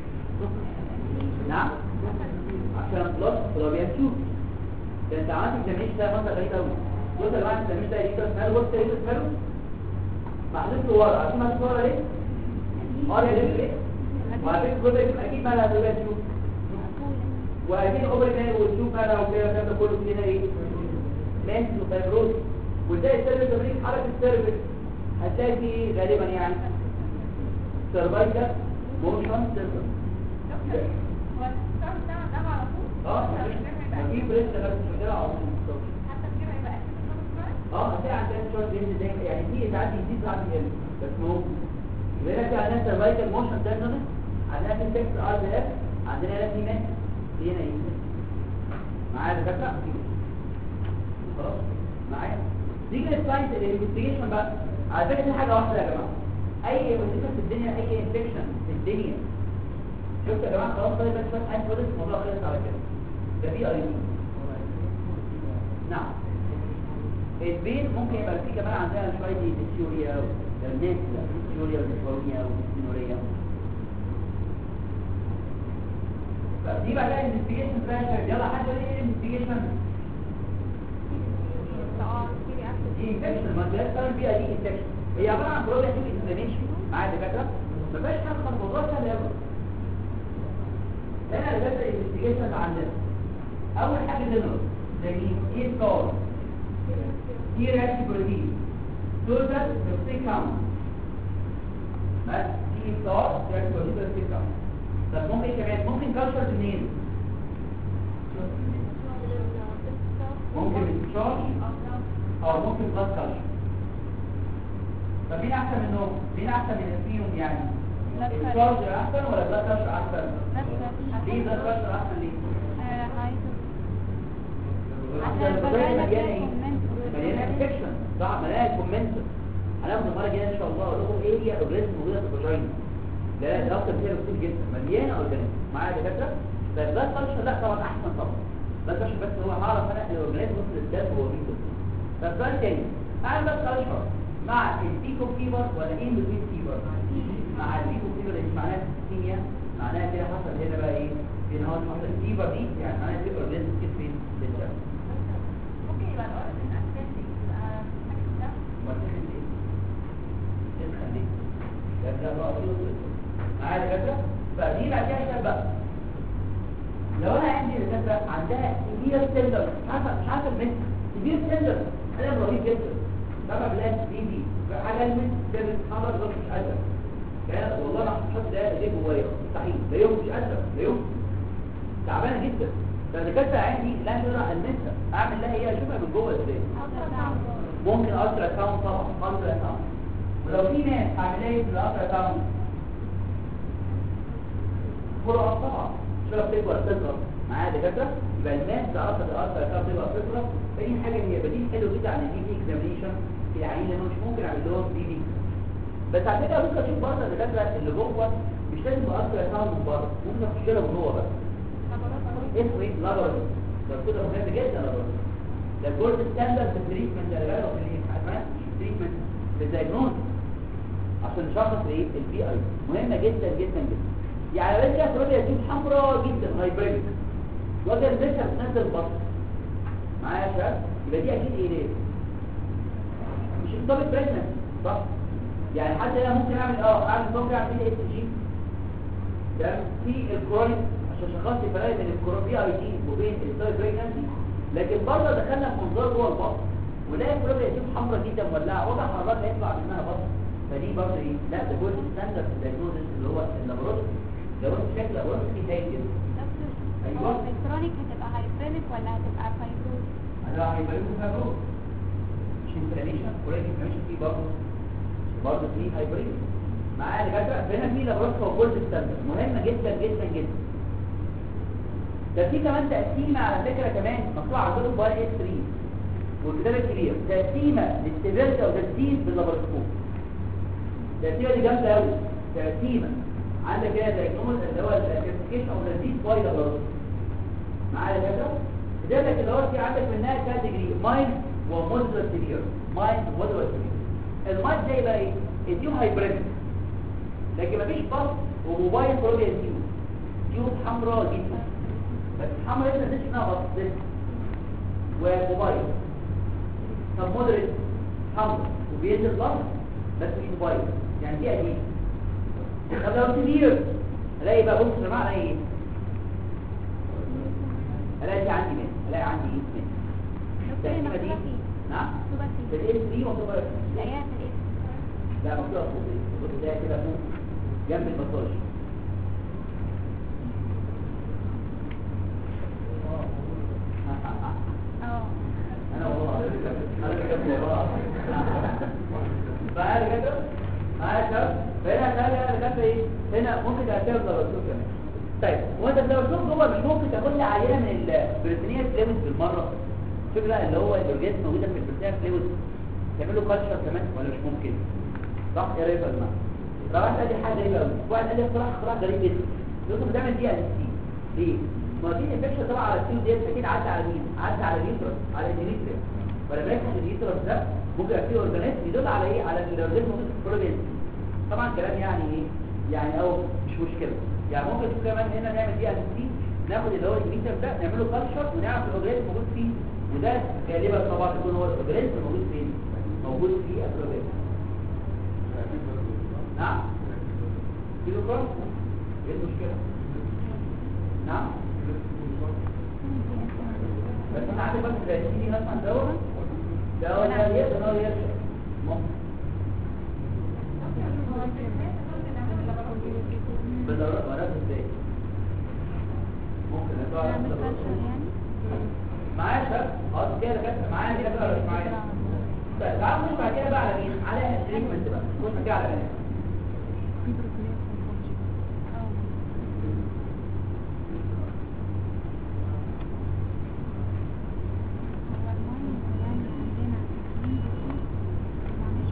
نعم عشان بلس فلوبيان تيوب ده انت عندك جميش ده مثلا غريب قوي بص يا جماعه الجميش ده يجي اسمه بص ايه اسمه محذوف له ورا عارفين محذوف ورا ليه؟ اه ليه ليه؟ وعلى فكره جزء اكيد ما لها دلوقتي تيوب وهذه الاوبر هنا والشوف انا وكده الكلام ده كله فينا ايه ماس وفايبروز وتلاقي السيرفس تمرين حركه السيرفس هتلاقي فيه ايه غالبا يعني سيرفايكال موشن سيرفس هو الستار ده ده على طول اه في بريس بس شغاله على طول حتى الجيم هيبقى اساسي اه هتلاقي عندها شورت رينج دايما يعني في ساعات بيزيد ساعات بيقل بس مو يبقى هنا في عندنا سيرفايكال موشن سيرفس عندنا في سكس ار بي اف عندنا هنا في ماس في هنا ايه معايا دكاتره خلاص معايا نيجي للساينس الانفستيجيشن بقى على فكره دي حاجه واحده يا جماعه اي انفستيجيشن في الدنيا اي انفكشن في الدنيا شفت يا جماعه خلاص طيب بس بس عايز خلص الموضوع خلص على كده ده في اي دي نعم البين ممكن يبقى في كمان عندنا شويه ديسيوريا والناس ديسيوريا وديسيوريا وديسيوريا دي بقى بقى انفستيجيشن فلاش يلا حد يقول ايه انفستيجيشن اه كيري اكتب دي انفكشن ما انت لازم تعمل بيها دي انفكشن هي عباره عن بروبلم تيجي انفلاميشن معايا يا دكاتره ما فيهاش حاجه خالص الموضوع سهل قوي هنا اللي بدا الانفستيجيشن عندنا اول حاجه جنرال زي ايه ستار ايه رياكتي بروتين توتال توكسيك كاونت بس ايه ستار رياكتي بروتين توكسيك كاونت طب ممكن كمان ممكن كالشر منين ممكن من تشارج او ممكن بلاد كالشر طب مين احسن منهم مين احسن من فيهم يعني Blood culture. التشارج احسن ولا بلاد كالشر احسن ليه بلاد كالشر احسن ليه عشان البداية مليانه ايه مليانه انفكشن صح مليانه كومنت هناخد المره الجايه ان شاء الله اقول لكم ايه هي اورجانيزم موجوده في الفاجينا ده ده اكتر فيها كتير جدا مليانه اورجانيزم معايا يا دكاتره فالبلاد كالشر لا طبعا احسن طبعا بلاد كالشر بس هو هعرف انا الاورجانيزم وصل الدم هو مين بالظبط فالسؤال تاني اعمل بلاد كالشر مع البيكو فيبر ولا ايه بتوين فيبر مع البيكو فيبر اللي معناها كيمياء معناها كده حصل هنا بقى ايه هنا هو حصل الفيبر دي يعني معناها في اورجانيزم كتير فين في الدم ممكن يبقى الاوريجن اساسي يبقى حاجه في الدم ما تخلي ايه تخلي ده ده بقى معايا يا دكاتره فدي بقى فيها حساب بقى لو انا عندي دكاتره عندها كبير تندر مش عارفه مش عارفه المس كبير تندر كلام رهيب جدا طبعا بلاش دي دي حاجه المس كانت خلاص مش قادره يعني والله ما هتحط ده ايديه جوايا مستحيل لا يوم مش قادره لا يوم تعبانه جدا فالدكاتره عندي لا تقدر المسها اعمل لها ايه اشوفها من جوه ازاي ممكن الترا كاونت طبعا الترا كاونت ولو في ناس عاملين في الالترا كاونت فولو اب طبعا شو بتكبر تكبر معايا دكاتره يبقى الناس تعرف الالترا كاونت تبقى تكبر تاني حاجه هي بديل حلو جدا عن البي في اكزامينشن في العيين لانه مش ممكن اعمل لهم بي في بس على فكره ممكن اشوف بره الدكاتره اللي جوه مش لازم يبقى الترا كاونت من بره ممكن اخش لها من جوه بقى اسمه ايه لابراتوري ده كده مهم جدا لابراتوري ده الجولد ستاندرد في التريتمنت اللي بالك في الحمام تريتمنت في الدايجنوز عشان نشخص ايه البي اي مهمه جدا جدا جدا يعني بس كده تقول لي تجيب حمراء جدا هايبريد وجه لسه بتنزل البطن معايا يا شباب يبقى دي اكيد ايه ليه مش مرتبط بريجننت صح يعني حتى انا ممكن اعمل اه اعمل ممكن اعمل اس جي ده في الكرونيك عشان شخصت الفرق بين الكورونيا اي دي وبين الستايل بريجنسي لكن برضه دخلنا في منظار جوه البطن ونلاقي الكورونيا دي حمراء جدا مولعه وضع حرارات هيطلع منها بطن فدي برضه ايه لا ده جزء ستاندرد دايجنوزس اللي هو اللابوروتري لو انت شكل لابوروتري هايل جدا هو الكترونيك هتبقى هايبرينك ولا هتبقى فايبروز انا هيبقى لكم فاهم مش انفلاميشن كورونيك انفلاميشن فيه برضه برضه فيه هايبريد معايا دكاتره هنا في لابوروتري هو جزء ستاندرد مهمه جدا جدا جدا ده في كمان تقسيمة على فكرة كمان مكتوب عندكم باي اس 3 والكتاب الكبير تقسيمة للسيفيرتي او تقسيم باللابراسكوب التقسيمة دي جامدة قوي تقسيمة عندك كده دايجنوز اللي هو الكلاسيفيكيشن او الديز باي لابراسكوب معايا يا كده ده لك اللي هو في عندك منها كاتيجوري مايند ومودولار سيفير مايند ومودولار سيفير المايند زي بقى ايه؟ الديو هايبريد لكن مفيش بص وموبايل بروبيا ديو ديو حمراء جدا بس حمرا هنا مش انها بس بس وموبايل طب مودريت حمرا وبينزل بس بس مش موبايل يعني دي قديم طب لو كبير الاقي بقى بص يا جماعه ايه الاقي دي عندي مين الاقي عندي ايه مين دكتور هي التقسيمه دي مكتوبة فين؟ نعم مكتوبة في فين؟ الاس 3 مكتوبه تلاقيها في الاسم لا مكتوبه فوق بص ده كده فوق جنب المساج اه انا والله انا كتبت والله فانا كده معايا شباب فهنا هتلاقي انا كاتب ايه هنا ممكن تعتبر دورتوك كمان طيب وانت الدورتوك جوه مش ممكن تاخد لي عينه من البريتينيا فلويد بالمره شوف بقى اللي هو الاورجانيزم موجوده في البريتينيا فلويد تعمل له كالتشر كمان ولا مش ممكن صح ايه رايك يا جماعه لو واحد قال لي حاجه غريبه قوي واحد قال لي اختراع اختراع غريب جدا قلت له بتعمل دي على السي ليه ما دي الانفكشن طبعا على السي ديت اكيد عدى على مين عدى على اليوترس على الديميتريا ولما يفتح اليوترس ده ممكن يبقى فيه اورجانيزم يدل على ايه على الاورجانيزم موجود في البروبين طبعا كلام يعني ايه يعني او مش مشكله يعني ممكن كمان هنا نعمل دي على السي ناخد اللي هو الديميتريا ده نعمله كالتشر ونعرف الاورجانيزم موجود فيه وده غالبا طبعا يكون هو الاورجانيزم موجود فين موجود في البروبين نعم كيلو جرام ايه المشكله نعم بس انا عارف بس لا تيجي ناس عن دواء دواء ده يقدر هو يرشد ممكن بدورات ورات ازاي ممكن ادور نعمل كالتشر يعني معايا شباب خلاص كده كده معايا كده بقى مش معايا طيب تعالوا نخش بعد كده بقى على مين على التريتمنت بقى نخش كده على مين اه هو المهم يعني عندنا اتنين بيكون معلش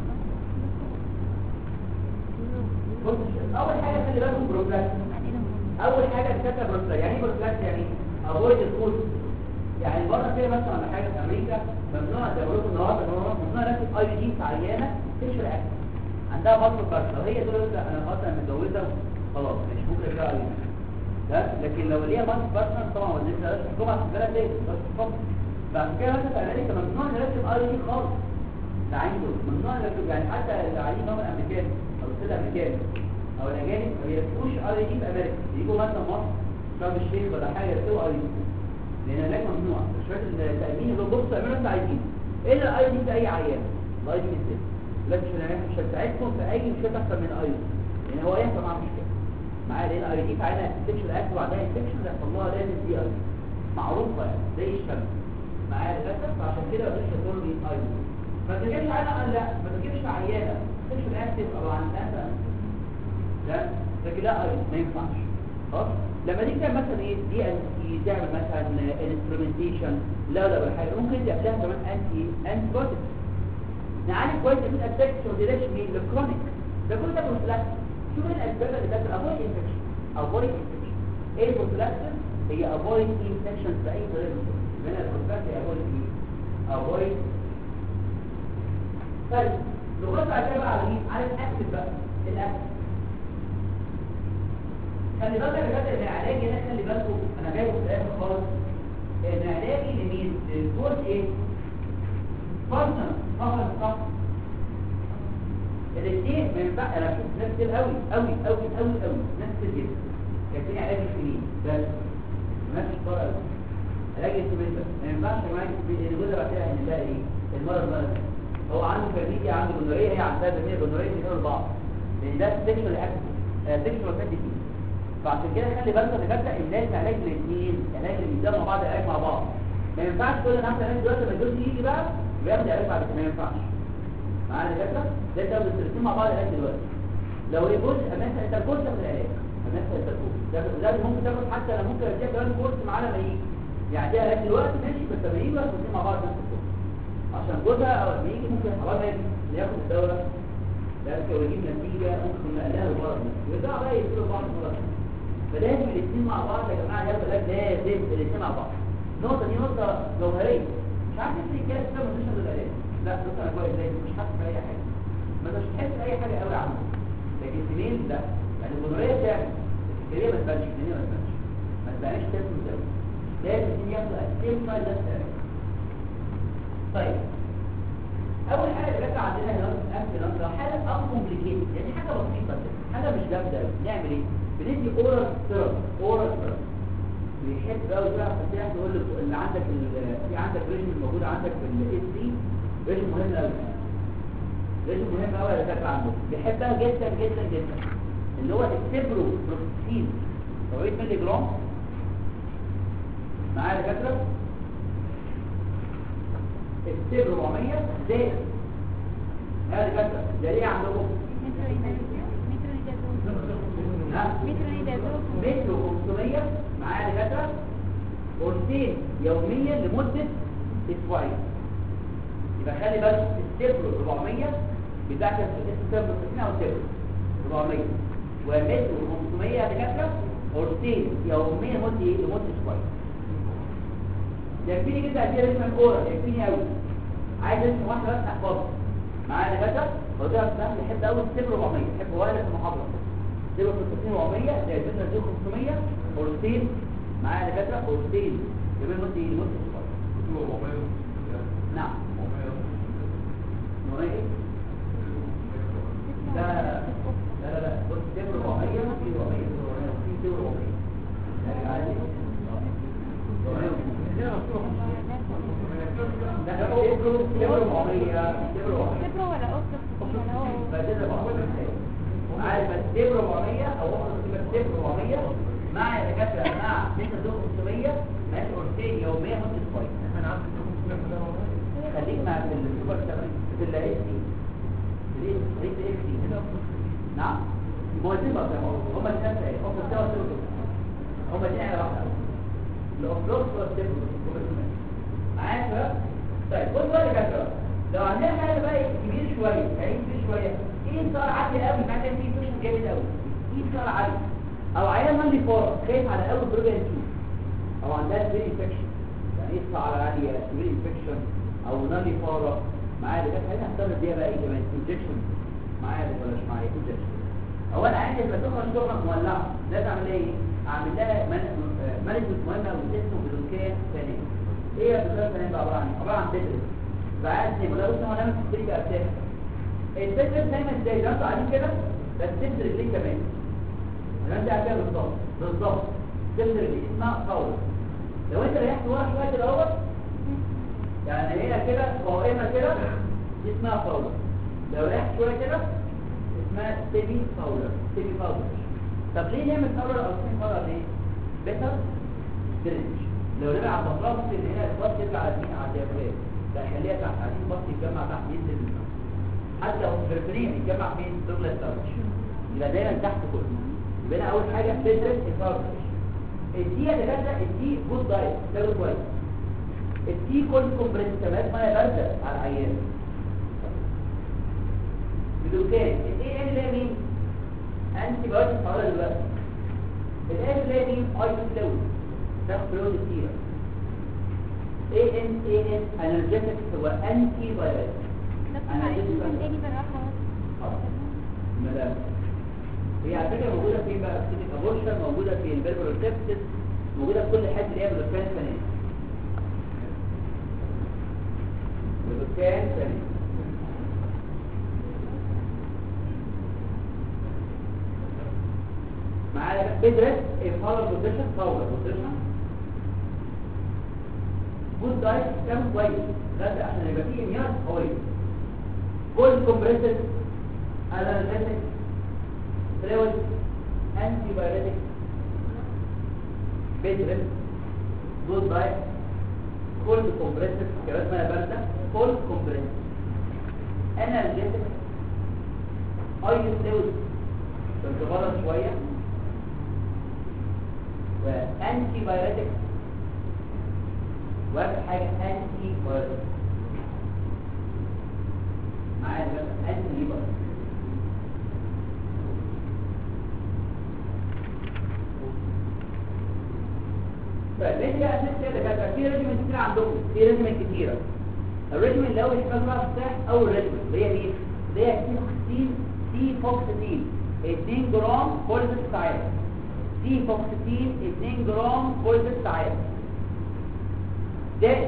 بس بص اول حاجه خلي بالكم بروفلاكس اول حاجه الكتله بروفلاكس يعني ايه بروفلاكس يعني افويد الكود يعني بره كده مثلا ولا حاجه في امريكا ممنوع زي ما قلت النهارده ممنوع ركب اي جي في عيانه تشرب اكل عندها مصر بس لو هي تقول لك انا اصلا متجوزه خلاص مش ممكن يشرب اي ده لكن لو ليها مصر بارتنر طبعا ما نقدرش الحكومه في البلد دي بس حكم بعد كده مثلا في امريكا ممنوع نركب اي جي خالص ده عنده ممنوع نركب يعني حتى العيانين هم الامريكان او السيد الامريكان او الاجانب ما بيركبوش اي جي في امريكا يجوا مثلا مصر شرم الشيخ ولا حاجه يركبوا اي جي لان هناك ممنوع شويه التامين اللي بصوا اعملوا انتوا عايزين الا الاي دي في اي عيان الاي دي في لا مش هنعمل مش هتساعدكم في اي مشكله تحصل من الاي دي لان هو يحصل معاه مشكله معايا لان الاي دي في عينها تكشف الاكل وبعدها انفكشن يحصل لها لازم دي اي معروفه يعني زي الشمس معايا للاسف فعشان كده مش هتقول لي اي دي ما تجيبش عينها لا ما تجيبش عيانه تكشف الاكل او عن مثلا لا لكن لا اي ما ينفعش خلاص لما تيجي تعمل مثلا ايه دي انتي تعمل مثلا انسترومنتيشن لا لا ولا حاجه ممكن تعمل لها كمان انتي انتي بوتيك نعالج كويس من الاتاكس وديلاش مين الكرونيك ده كل ده بروفلاكس شوف الاسباب اللي بتاعت افويد انفكشن افويد انفكشن ايه البروفلاكس هي افويد انفكشن باي طريقه من البروفلاكس هي افويد ايه افويد طيب نخش على كده بقى على مين على الاكل بقى الاكل خلي بالك يا جدع ان علاجي هنا خلي بالكم انا جايبه في الاخر خالص ان علاجي لمين للكود ايه بارتنر صح صح الاثنين ما ينفع انا شفت ناس كتير قوي قوي قوي قوي قوي ناس كتير جدا كاتبين علاج السنين بس ماشي طار قوي علاج السنين بس ما ينفعش يا جماعه اللي جوزها بعد كده ان ده ايه المرض مرض هو عنده كارنيجيا عنده جونوريه هي عندها جونوريه جونوريه بيقولوا لبعض لان ده سيكشوال اكتف سيكشوال اكتف فعشان كده خلي بالك ان ببدا الناس علاج الاثنين علاج اللي بيبداوا مع بعض علاج مع بعض ما ينفعش تقول انا هعمل علاج دلوقتي لما الجوز يجي بقى بياخد علاج بعد كده ما ينفعش معانا يا دكاتره ده تاخد الاثنين مع بعض علاج دلوقتي لو ايه جزء مثلا انت الكورس تاخد العلاج مثلا انت الكورس ده ده ممكن تاخد حتى انا ممكن اديك كمان كورس معاه لما يجي يعني ده علاج دلوقتي ماشي بس لما يجي الاثنين مع بعض نفس الكورس عشان جوزها او لما يجي ممكن حرام ياخد الدوره ده ويجيب نتيجه ممكن نقلها لبره ويرجعوا بقى يقتلوا بعض مره فلازم الاثنين مع بعض يا جماعه ياخدوا علاج لازم الاثنين مع بعض النقطه دي نقطه جوهريه مش عارف تفرق الجهاز ده مش هتاخد العلاج لا بص انا كويس زي مش حاسس باي حاجه ما انتش تحس باي حاجه قوي عنه لكن الاثنين لا يعني الجمهوريه بتاعت الفكريه ما تبانش الدنيا ما تبانش ما تبانش تسمى ده لازم الاثنين ياخدوا السيم فايل نفس العلاج طيب اول حاجه اللي جت عندنا هنا الامبلانس لو حاجه انكمبليكيتد يعني حاجه بسيطه كده حاجه مش جامده قوي نعمل ايه بندي اورال ثيرابي اورال ثيرابي بيحب قوي يلعب فتاح تقول له اللي عندك ال- في عندك ريجن موجود عندك في الاس سي ريجن مهم قوي ريجن مهم قوي يا دكاتره عنده بيحبها جدا جدا جدا اللي هو السيبرو بروفيسين 700 مللي جرام معايا يا دكاتره السيبرو 400 زائد يا دكاتره ده ليه عندكم ها متر 500 معايا دكاتره قرصين يوميا لمده اسبوعين يبقى خلي بالك السبر 400 بتاعت السبر 60 او السبر 400 ومتر 500 يا دكاتره قرصين يوميا لمده ايه لمده اسبوعين يكفيني كده ادي رسمه كوره يكفيني قوي عايز اسم واحده بس احفظها معايا دكاتره هو ده بس بيحب قوي السبر 400 بيحب هو في المحاضره سبر 60 400 زي البنت دي 500 قرصين معايا دكاتره قرصين يوميا لمده ايه لمده اسبوعين نعم نوعية ايه؟ لا لا لا لا بص تبر 400 في 400 في تبر 400 يعني عادي لا لا تبر تبر 400 تبر 400 فده 400 عارف التبر 400 او تبر 400 مع دكاتره مع لتر 500 ماشي قرصين يوميا مده اسبوعين خليك مع السوبر سبعين في الاس دي الاس اكس دي نعم موازين بقى هم الثلاثه ايه هم الثلاثه سوبر هم دي على واحده الاوفلوكس والسيبر معايا شباب طيب بص بقى يا جماعه لو عندنا حاجه بقى كبير شويه يعني كبير شويه ايه صار عالي قوي معناه في فيشن جامد قوي ايه صار عالي او عيان مالي فور خايف على اول بروبلم او عندها سبيل انفكشن يعني ايه صار عاليه سبيل انفكشن او نالي فارة معايا ده خلينا نختار بيها بقى ايه كمان انجكشن معايا ده ولا مش معايا انجكشن هو انا عندي لما تخرج شغلك مولعه لازم اعمل ايه اعمل لها مانجمنت مهمه واسمه بلوكات ثانيه ايه يا بلوكات ثانيه بقى عباره عن ايه عباره عن بيدرس فعايز نعمل لها بص هو نعمل تدريج ارتاح البيدرس دايما ازاي ده انتوا قاعدين كده بس تبذل رجليك كمان انا انت قاعد كده بالظبط بالظبط تبذل رجليك اسمها فاول لو انت ريحت ورا شويه كده اهوت يعني هي كده قائمة كده دي اسمها فاولر لو ريحت شوية كده اسمها سيمي فاولر سيمي فاولر طب ليه نعمل فاولر او سيمي فاولر ليه؟ بيتر درينج لو رجع على البطلات ممكن ان هنا البط يرجع على مين على الديافرام لا خليها تحت عايزين البط يتجمع تحت ينزل حتى لو البرفرين يتجمع فين دبل التاوتش يبقى دايما تحت كله يبقى انا اول حاجه بيتر الفاولر الدي يا دكاتره الدي جود دايت ده كويس التي كل كومبريسمات ميه بارده على العيان بدوكان الاي ان اللي هي مين انتي بايوتيك حوالي دلوقتي الان اللي هي مين اي فلويد ده فلويد كتير اي ان اي ان انرجيتك هو انتي بايوتيك مدام هي على فكره موجوده فين بقى في الابورشن موجوده في البيربر سيبسس موجوده في كل حته اللي هي بالكان ثانيه بالكان ثانيه معايا بدرس الفاور بوزيشن باور بوزيشن جود دايت كام كويس غدا عشان يبقى فيه اميان قويه كل كومبريسد انالجيتك فلويد انتي بايوتيك بدرس جود دايت كل كومبريسد كمان ما بارده كل كومبريسد انالجيتك اي فلويد تتبرد شويه وانتي بايوتيك واخر حاجه انتي بايوتيك معايا بس انتي بايوتيك طيب ليه بقى اساس كده كده في ريجيمنت كتير عندكم في ريجيمنت كتيره الريجيمنت الاول يحتاج بقى بتاع اول ريجيمنت اللي هي مين اللي هي سي سي فوكسيتين 2 جرام كل 6 ساعات سي فوكسيتين 2 جرام كل 6 ساعات ده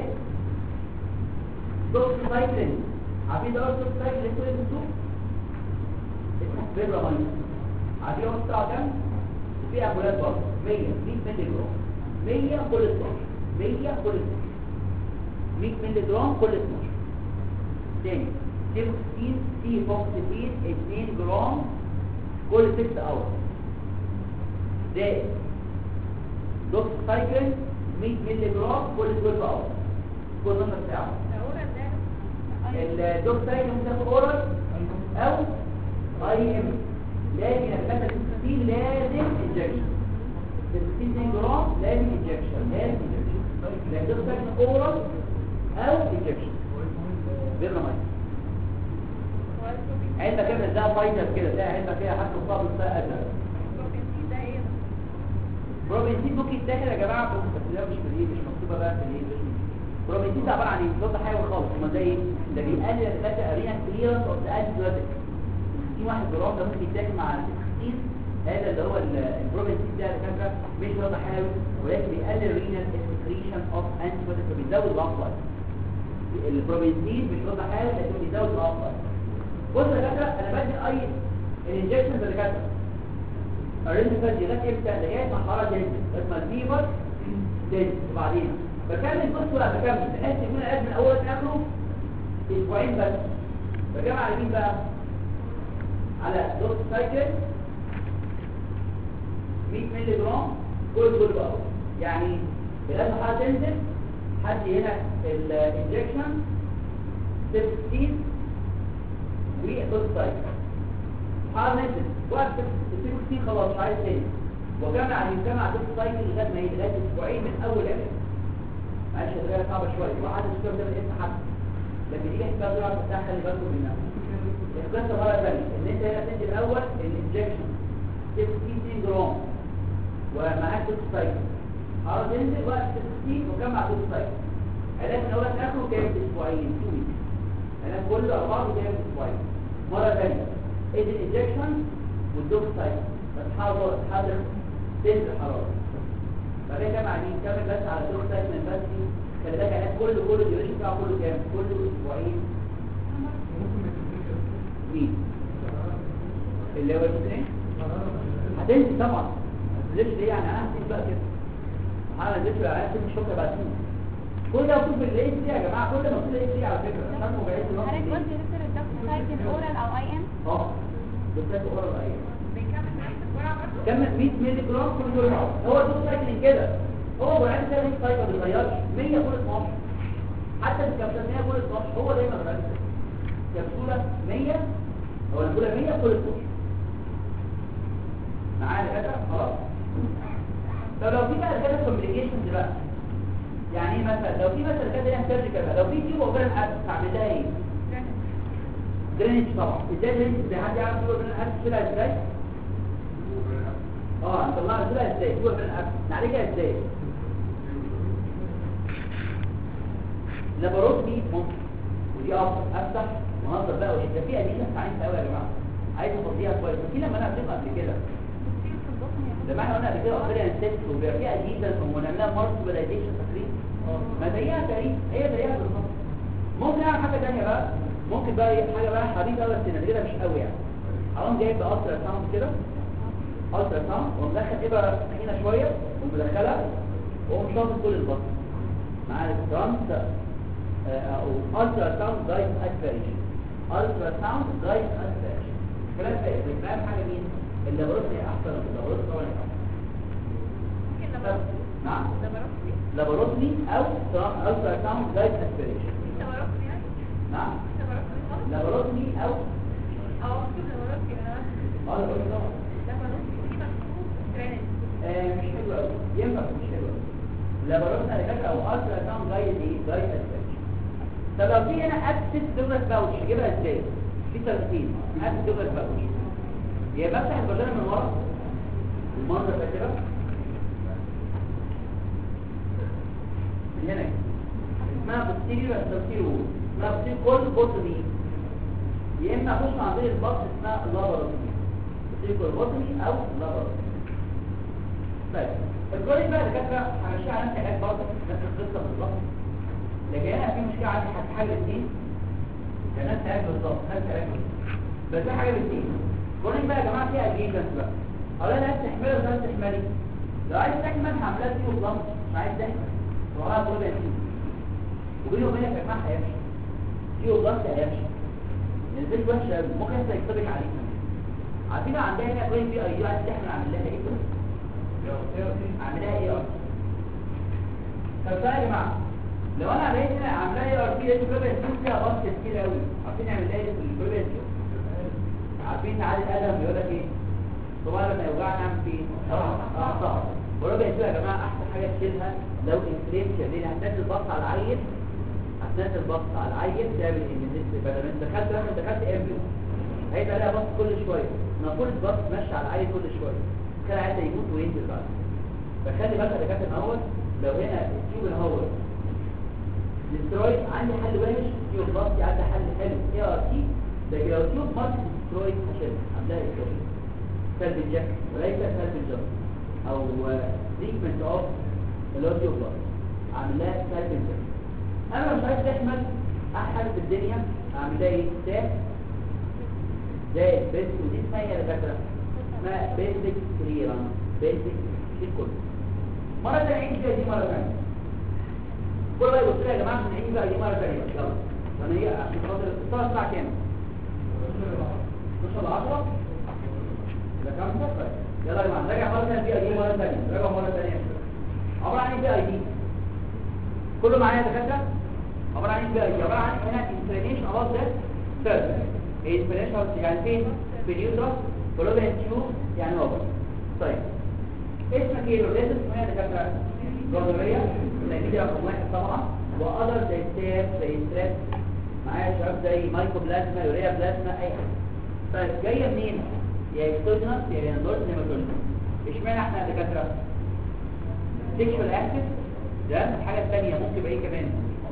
دوكسايكلين عارفين ده دوكسايكلين اللي كل بتشوف اسمه فيبرامين عارفين هو بتاع كام وفي امبولات برضه 100 100 مللي جرام 100 كل 12 100 كل 12 100 مللي جرام كل 12 تاني سيبوكسين سي فوكسيتين 2 جرام كل 6 اور زائد دوكس سايكل 100 مللي جرام كل 12 اور كل 12 ساعه الدوك سايكل ممكن تاخد اورال او اي ام لكن المثل 60 لازم انجكشن 60 جرام لازم انجكشن لازم انجكشن لكن الدوك سايكل اورال او انجكشن بالرماية علبة كاملة ده فايتر كده ده علبة فيها حتى الصابط فيها أزل بروبنسين ممكن يتاخد يا جماعة بس ده مش في الايه مش مكتوبة بقى في الايه بروبنسين ده عبارة عن ايه؟ ضد حيوي خالص هما زي ايه؟ ده بيقلل الفاتة ارينا كليرنس اوف ذا انتيبيوتيك في واحد جرام ده ممكن يتاخد مع السكسين هذا اللي هو البروبنسين ده على فكرة مش ضد حيوي ولكن بيقلل رينال اكسكريشن اوف انتيبيوتيك فبيزود العقل البروبنسين مش ضد حيوي لكن بيزود العقل بص يا دكاتره انا بدي اي الانجكشن ده دكاتره الرينج فاز لغايه امتى لغايه ما الحراره تنزل لغايه ما الفيبر تنزل وبعدين بكمل بص ولا بكمل بحيث يكون القلب من اول لاخره اسبوعين بس بجمع على مين بقى على دوت سايكل 100 مللي جرام كل كل بقى يعني لغايه ما الحراره تنزل حد هنا الانجكشن 16 ودوت سايكل حار نزل وقت السيكو كتير خلاص مش عايز تاني وجمع يجمع دوت سايكل لغايه ما يجي لغايه اسبوعين من اول عمل معلش الغايه صعبه شويه وقعد السكر ده بالاسم حد لكن دي بقى بسرعه تفتح خلي بالكم منها القصه مره ثانيه ان انت هنا تدي الاول الانجكشن 60 جرام ومعاك دوت سايكل حار تنزل وقت 60 وجمع دوت سايكل علاج من اول لاخره كام اسبوعين 2 ويكس علاج كله على بعضه كام اسبوعين مره ثانيه ادي الانجكشن والدوك سايكل بس حاضر حاضر تنزل الحراره بعدين كام عايزين نكمل بس على الدوك سايكل من بس دي خلي بالك علاج كله كله الديوريشن بتاعه كله كام كله اسبوعين مين اللي هو الاثنين هتنزل طبعا ما تنزلش ليه يعني انا هسيب بقى كده انا نزلت بقى انا مش شرط بقى كل ده مكتوب في الاي سي يا جماعه كل ده مكتوب في الاي سي على فكره عشان مبيعات الوقت حضرتك قلت يا دكتور الدكتور سايكل اورال او اي ام اه بالذات اورال اي كمل 100 مللي جرام كل جرعه هو الدوز سايكلين كده هو برعايه ده ليه سايكل ما بيتغيرش 100 كل 12 حتى في الكبسولة كل 12 هو دايما برعايه كبسوله 100 هو الكولا 100 كل 12 معايا كده خلاص طب لو في بقى كده كومبليكيشنز بقى يعني ايه مثلا لو في مثلا كده هنا سيرجيكال بقى لو في تيوب اوبرن هعمل لها ايه درينج طبعا ازاي درينج ازاي حد يعرف تيوب اوبرن ابس تشيلها ازاي اه نطلعها نشيلها ازاي تيوب اوبرن ابس نعالجها ازاي لاباروتمي ممكن ودي افضل افتح وانظر بقى وده في اديشن ساعين قوي يا جماعه عايز افضيها كويس في لما انا قلت قبل كده لما احنا قلنا قبل كده قلنا انسيت وبيبقى في اديشن ونعملها مارسبلايزيشن تقريبا ما زيها تقريبا هي زيها بالظبط ممكن اعمل حاجه ثانيه بقى ممكن بقى ايه حاجه بقى حبيب قوي بس نادره مش قوي يعني اقوم جايب بقى الترا ساوند كده الترا ساوند ومدخل ابره تخينه شويه ومدخلها واقوم شاطط كل البطن مع الترانس او الترا ساوند جايد اسبيريشن الترا ساوند جايد اسبيريشن الكلام ده يبقى فاهم حاجه مين اللابوروتري احسن من اللابوروتري طبعا أحسن. نعم لابوروتمي او الترا ساوند جايد اسبيريشن نعم لابوروتمي او اه لابوروتمي طبعا آه، مش حلو قوي ينفع بس مش حلو قوي لابوروتمي على فكره او الترا ساوند جايد ايه جايد اسبيريشن طب لو في هنا اكسس دوبلس باوتش اجيبها ازاي في طريقتين اكسس دوبلس باوتش يا بفتح البرجانه من ورا المنظر ده كده من هنا اسمها بوستيريو اسبوستيريو اسمها بوستيريو كل بوتومي يا اما اخش عن طريق البطن اسمها لاباروتومي بوستيريو كل بوتومي او لاباروتومي بس الكوريك بقى دكاتره همشيها على نفس الحاجات برضه نفس القصه بالظبط لكن انا في مشكله عندي هتحل الاثنين كان نفس الحاجه بالظبط نفس الحاجه بس في حاجه بالاثنين الكوريك بقى يا جماعه فيها اجيشنز بقى اولا عايز تحملها ولا عايز تحملي لو عايز تحمل هعملها فيه بلانش عايز تحمل وراها كل بنزين وبيني وبينك يا جماعه هيمشي في وضغط هيمشي نزلت وحشه قوي ممكن انت يكتبك عليك عارفين بقى عندها هنا كويس بي اي عايز تحمل اعمل لها ايه اعمل لها ايه ار طب تعالى يا جماعه لو انا لقيت هنا عاملها ايه ار بي لقيت كل بنزين فيها ضغط كتير قوي عارفين نعمل لها ايه في الكل بنزين عارفين عادل ادم بيقول لك ايه طبعا لما يوجعنا نعمل فيه اه صح وربع يا جماعه احسن حاجه تشيلها لو انفليم شديد هتنزل بص على العيل هتنزل بص على العيل تعمل ايمينيت بدل ما انت دخلت مثلا دخلت امبيو هيبقى لها بص كل شويه نقول بص ماشي على العيل كل شويه كان عايز يموت وينزل بعد فخلي بالك يا كابتن اول لو هنا التيوب الاول ديسترويد عندي حل وحش تيوب بص عندي حل حلو اي ار تي لكن لو تيوب مارك ديسترويد عشان عاملاها ديسترويد سلب الجاك وليس سلب الجاك او تريتمنت اوف اللي هو تيوب بص عاملاها سلب الجاك انا مش عايز تحمل احد في الدنيا اعمل لها ايه ستاك زي بس ودي اسمها ايه يا دكاتره اسمها بيزك كليرنس بيزك في كله مره ثانيه عيد فيها دي مره ثانيه كل بقى يبص لي يا جماعه عشان نعيد بقى دي مره ثانيه يلا عشان هي عشان خاطر الساعه الساعه كام 12 10 يبقى كام طيب يلا يا جماعه راجع مره ثانيه دي مره ثانيه راجع مره ثانيه عباره عن ايه بقى دي كله معايا يا دكاتره عباره عن ايه بقى دي عباره عن هنا انفلاميشن اباف ذات سيرفيس ايه انفلاميشن يعني فين في اليوترس فلوبين تيوب يعني اوفر طيب اسمك ايه لازم اسمها يا دكاتره جونوريا لان دي رقم واحد طبعا واذر زي ستاف زي ستريس معايا شباب زي مايكوبلازما يوريا بلازما اي حاجه طيب جايه منين يا اكستوجينس يا رينالدوز يا ماتولوجي اشمعنى احنا يا دكاتره سيكشوال اكتف ده الحاجه الثانيه ممكن يبقى ايه كمان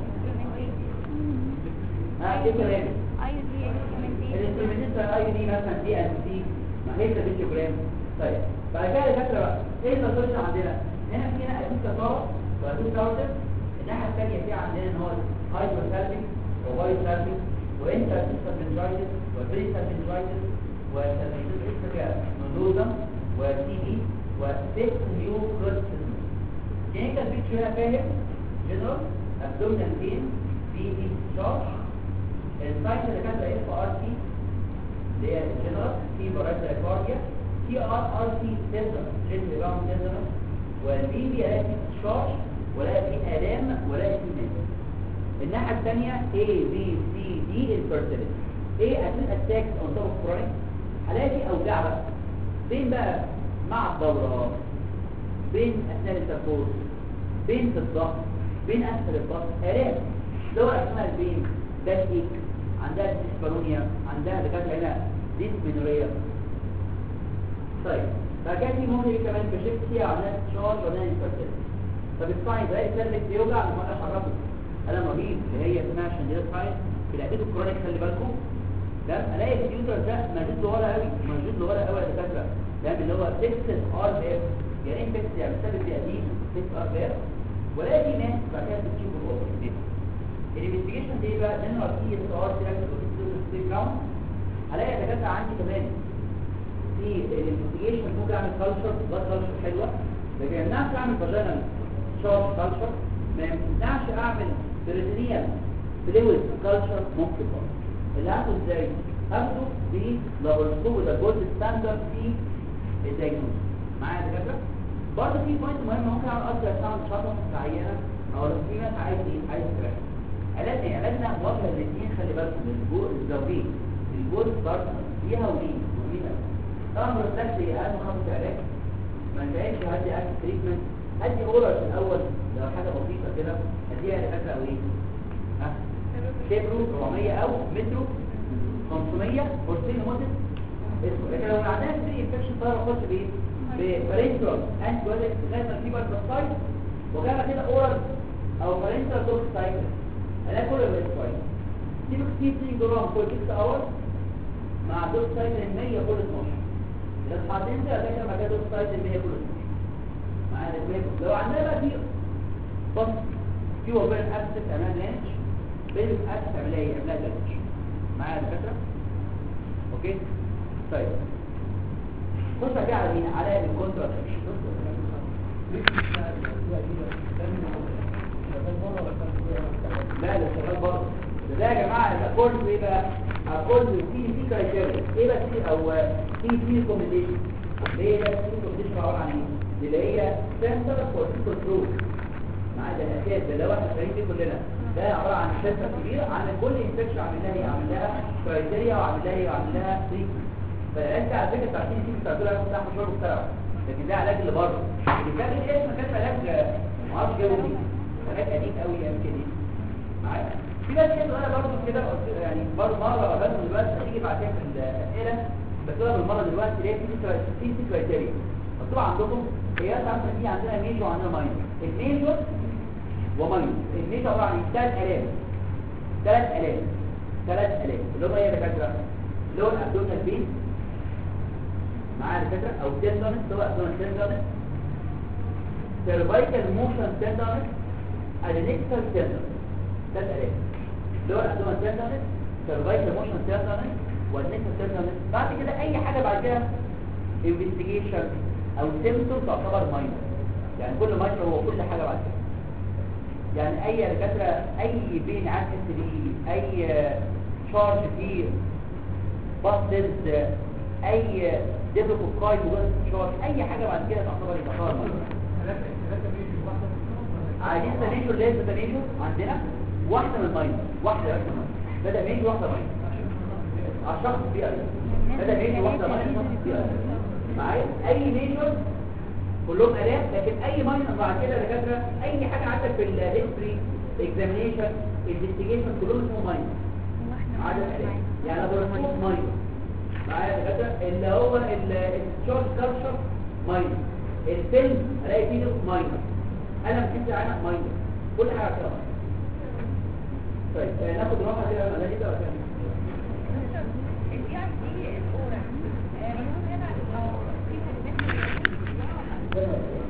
ها ايه كمان الانسترومنتال اي دي مثلا دي ان سي ما هي ده فيديوجرام طيب بعد كده يا دكاتره بقى ايه اللي عندنا هنا في هنا اديك كفاره واديك كارتر الناحيه الثانيه في عندنا ان هو هايبوثالميك وهايبوثالميك وانتر سبنترايتس وبري سبنترايتس وسبنترايتس نودوزم وتي بي وسيكس نيو كروتسيزم يعني كان في شويه فاهم جنرال ابدومينال بين في دي شارج السايت اللي كانت اف ار سي اللي هي الجنرال في برايتا كارديا تي ار ار سي سيزر جنرال راوند سيزر والبي بي لا في شارج ولا في الام ولا في نت الناحيه الثانيه A B C D infertility A acute attacks on top of chronic حالاتي اوجاع بقى فين بقى مع الدوره بين اثناء التركوز بين في الضغط بين اسفل الضغط الام دور اسمها البين باك ايك عندها ديسبارونيا عندها دكاتره هنا ديسمينوريا طيب فكان ممكن كمان بشكتيا عندها شارج ولا انفيرتيلتي طب الساين ده السيرفكس بيوجع لما انا احركه الم رهيب اللي هي اسمها شندير ساين في الاكيد الكرونيك خلي بالكم تمام الاقي الكمبيوتر ده موجود لورا قوي موجود لورا قوي يا دكاتره تمام اللي هو تكسس ار بي اف يعني ايه تكسس يعني بسبب التقديم تكسس ار بي اف ولاقي ناس بعد كده بتشوف الاوفر الانفستيجيشن دي بقى ان ار تي اس ار تي جراوند الاقي يا دكاتره عندي كمان في الانفستيجيشن ممكن اعمل كلتشر بلاد كلتشر حلوه لكن ما يمنعش اعمل فاجينال شارج كلتشر ما يمنعش اعمل بريتينيال فلويد كلتشر ممكن برضه اللي هاخده ازاي هاخده بلابورسكوب ده جولد ستاندرد في الدايجنوز معايا يا دكاتره برضه في بوينت مهم ممكن اعمل الترا ساوند شخص معينه او لو في ناس عايز ايه عايز تراك علاجنا علاجنا واجهه الاثنين خلي بالكم للجو الزوجين الجوز بارتنر ليها وليه وليها طبعا مرتبش اهم خطوه علاج ما انتهاش هدي اكل تريتمنت هدي اورال في الاول لو حاجه بسيطه كده هديها لفتره او ايه ها كيبرو 400 او مترو 500 قرصين لمده اسبوع لكن لو عندنا سري انفكشن طيب اخش بايه بفرنترال انتي بايوتيك لغايه ما تجيب الباستايد وجابها كده اورال او فرنترال دوك سايكل الاقي كله يبقى كويس سيبك 60 جرام كل 6 اور مع دوك سايكل 100 كل 12 لو حاطين كده هتلاقي لما جه دوك سايكل 100 كل 12 معانا لو عندنا بقى في بص في وبين ابسط امان لانش بين ابسط عمليه عمليه لانش معايا الفكره اوكي طيب خش بقى على مين على الكونترا لا ده شغال برضه ده ده يا جماعه ده كله ايه بقى هقول له في في كرايتيريا ايه بقى في او في في ريكومنديشن ليه ده في ريكومنديشن عباره عن ايه اللي هي سنتر فور كنترول مع ده الاساس ده لو احنا شغالين فيه كلنا ده عباره عن سنتر كبير عن كل انفكشن عامل لها ايه عامل لها كرايتيريا وعامل لها ايه وعامل لها تريتمنت فانت على فكره بتاع السي سي بتاع كل واحد بتاع مشروع مختلف لكن ده علاج اللي بره اللي كان ايه ما كانش علاج ما اعرفش جابه منين علاج قديم قوي يعني كده معايا في ناس كده انا برضه كده قلت يعني برضه مره غلط دلوقتي هتيجي بعد كده في الاسئله بس انا بالمره دلوقتي ليه في في في كرايتيريا مكتوب عندكم هي عارفه في عندنا ميجو وعندنا ماينور الميجو وماينور الميجو عباره عن ثلاث الاف ثلاث الاف ثلاث الاف اللي هم ايه يا دكاتره اللي هو الابدومينال بين معايا الفكره او تندونس اللي هو ابدومينال تندونس سيرفايكال موشن تندونس ادينكتال تندونس ثلاث الاف اللي هو الابدومينال تندونس سيرفايكال موشن تندونس والنكتال تندونس بعد كده اي حاجه بعد كده انفستيجيشن او سيمتوم تعتبر ماينر يعني كل ماينر هو كل حاجه بعد كده يعني اي دكاتره اي بين عاد اس بي اي شارج فيه باستز اي ديفوكاي وغير شارج اي حاجه بعد كده تعتبر تعتبر ماينر عايزين تنيشو اللي هي تنيشو عندنا واحده من الماينر واحده بس من الماينر بدا ميجي واحده ماينر على الشخص بي اي بدا ميجي واحده ماينر شخص بي اي معايا اي ميجر كلهم الاف لكن اي ماينر بعد كده دكاتره اي حاجه عندك في الهيستوري اكزامينيشن انفستيجيشن كلهم اسمهم ماينر عدد الاف يعني انا بقول ماينر معايا دكاتره اللي هو الشورت كالتشر ماينر الفيلم الاقي فيه ماينر انا مسكت عنها ماينر كل حاجه كده طيب آه، ناخد راحه كده ولا دي بقى الدي ار دي الاورال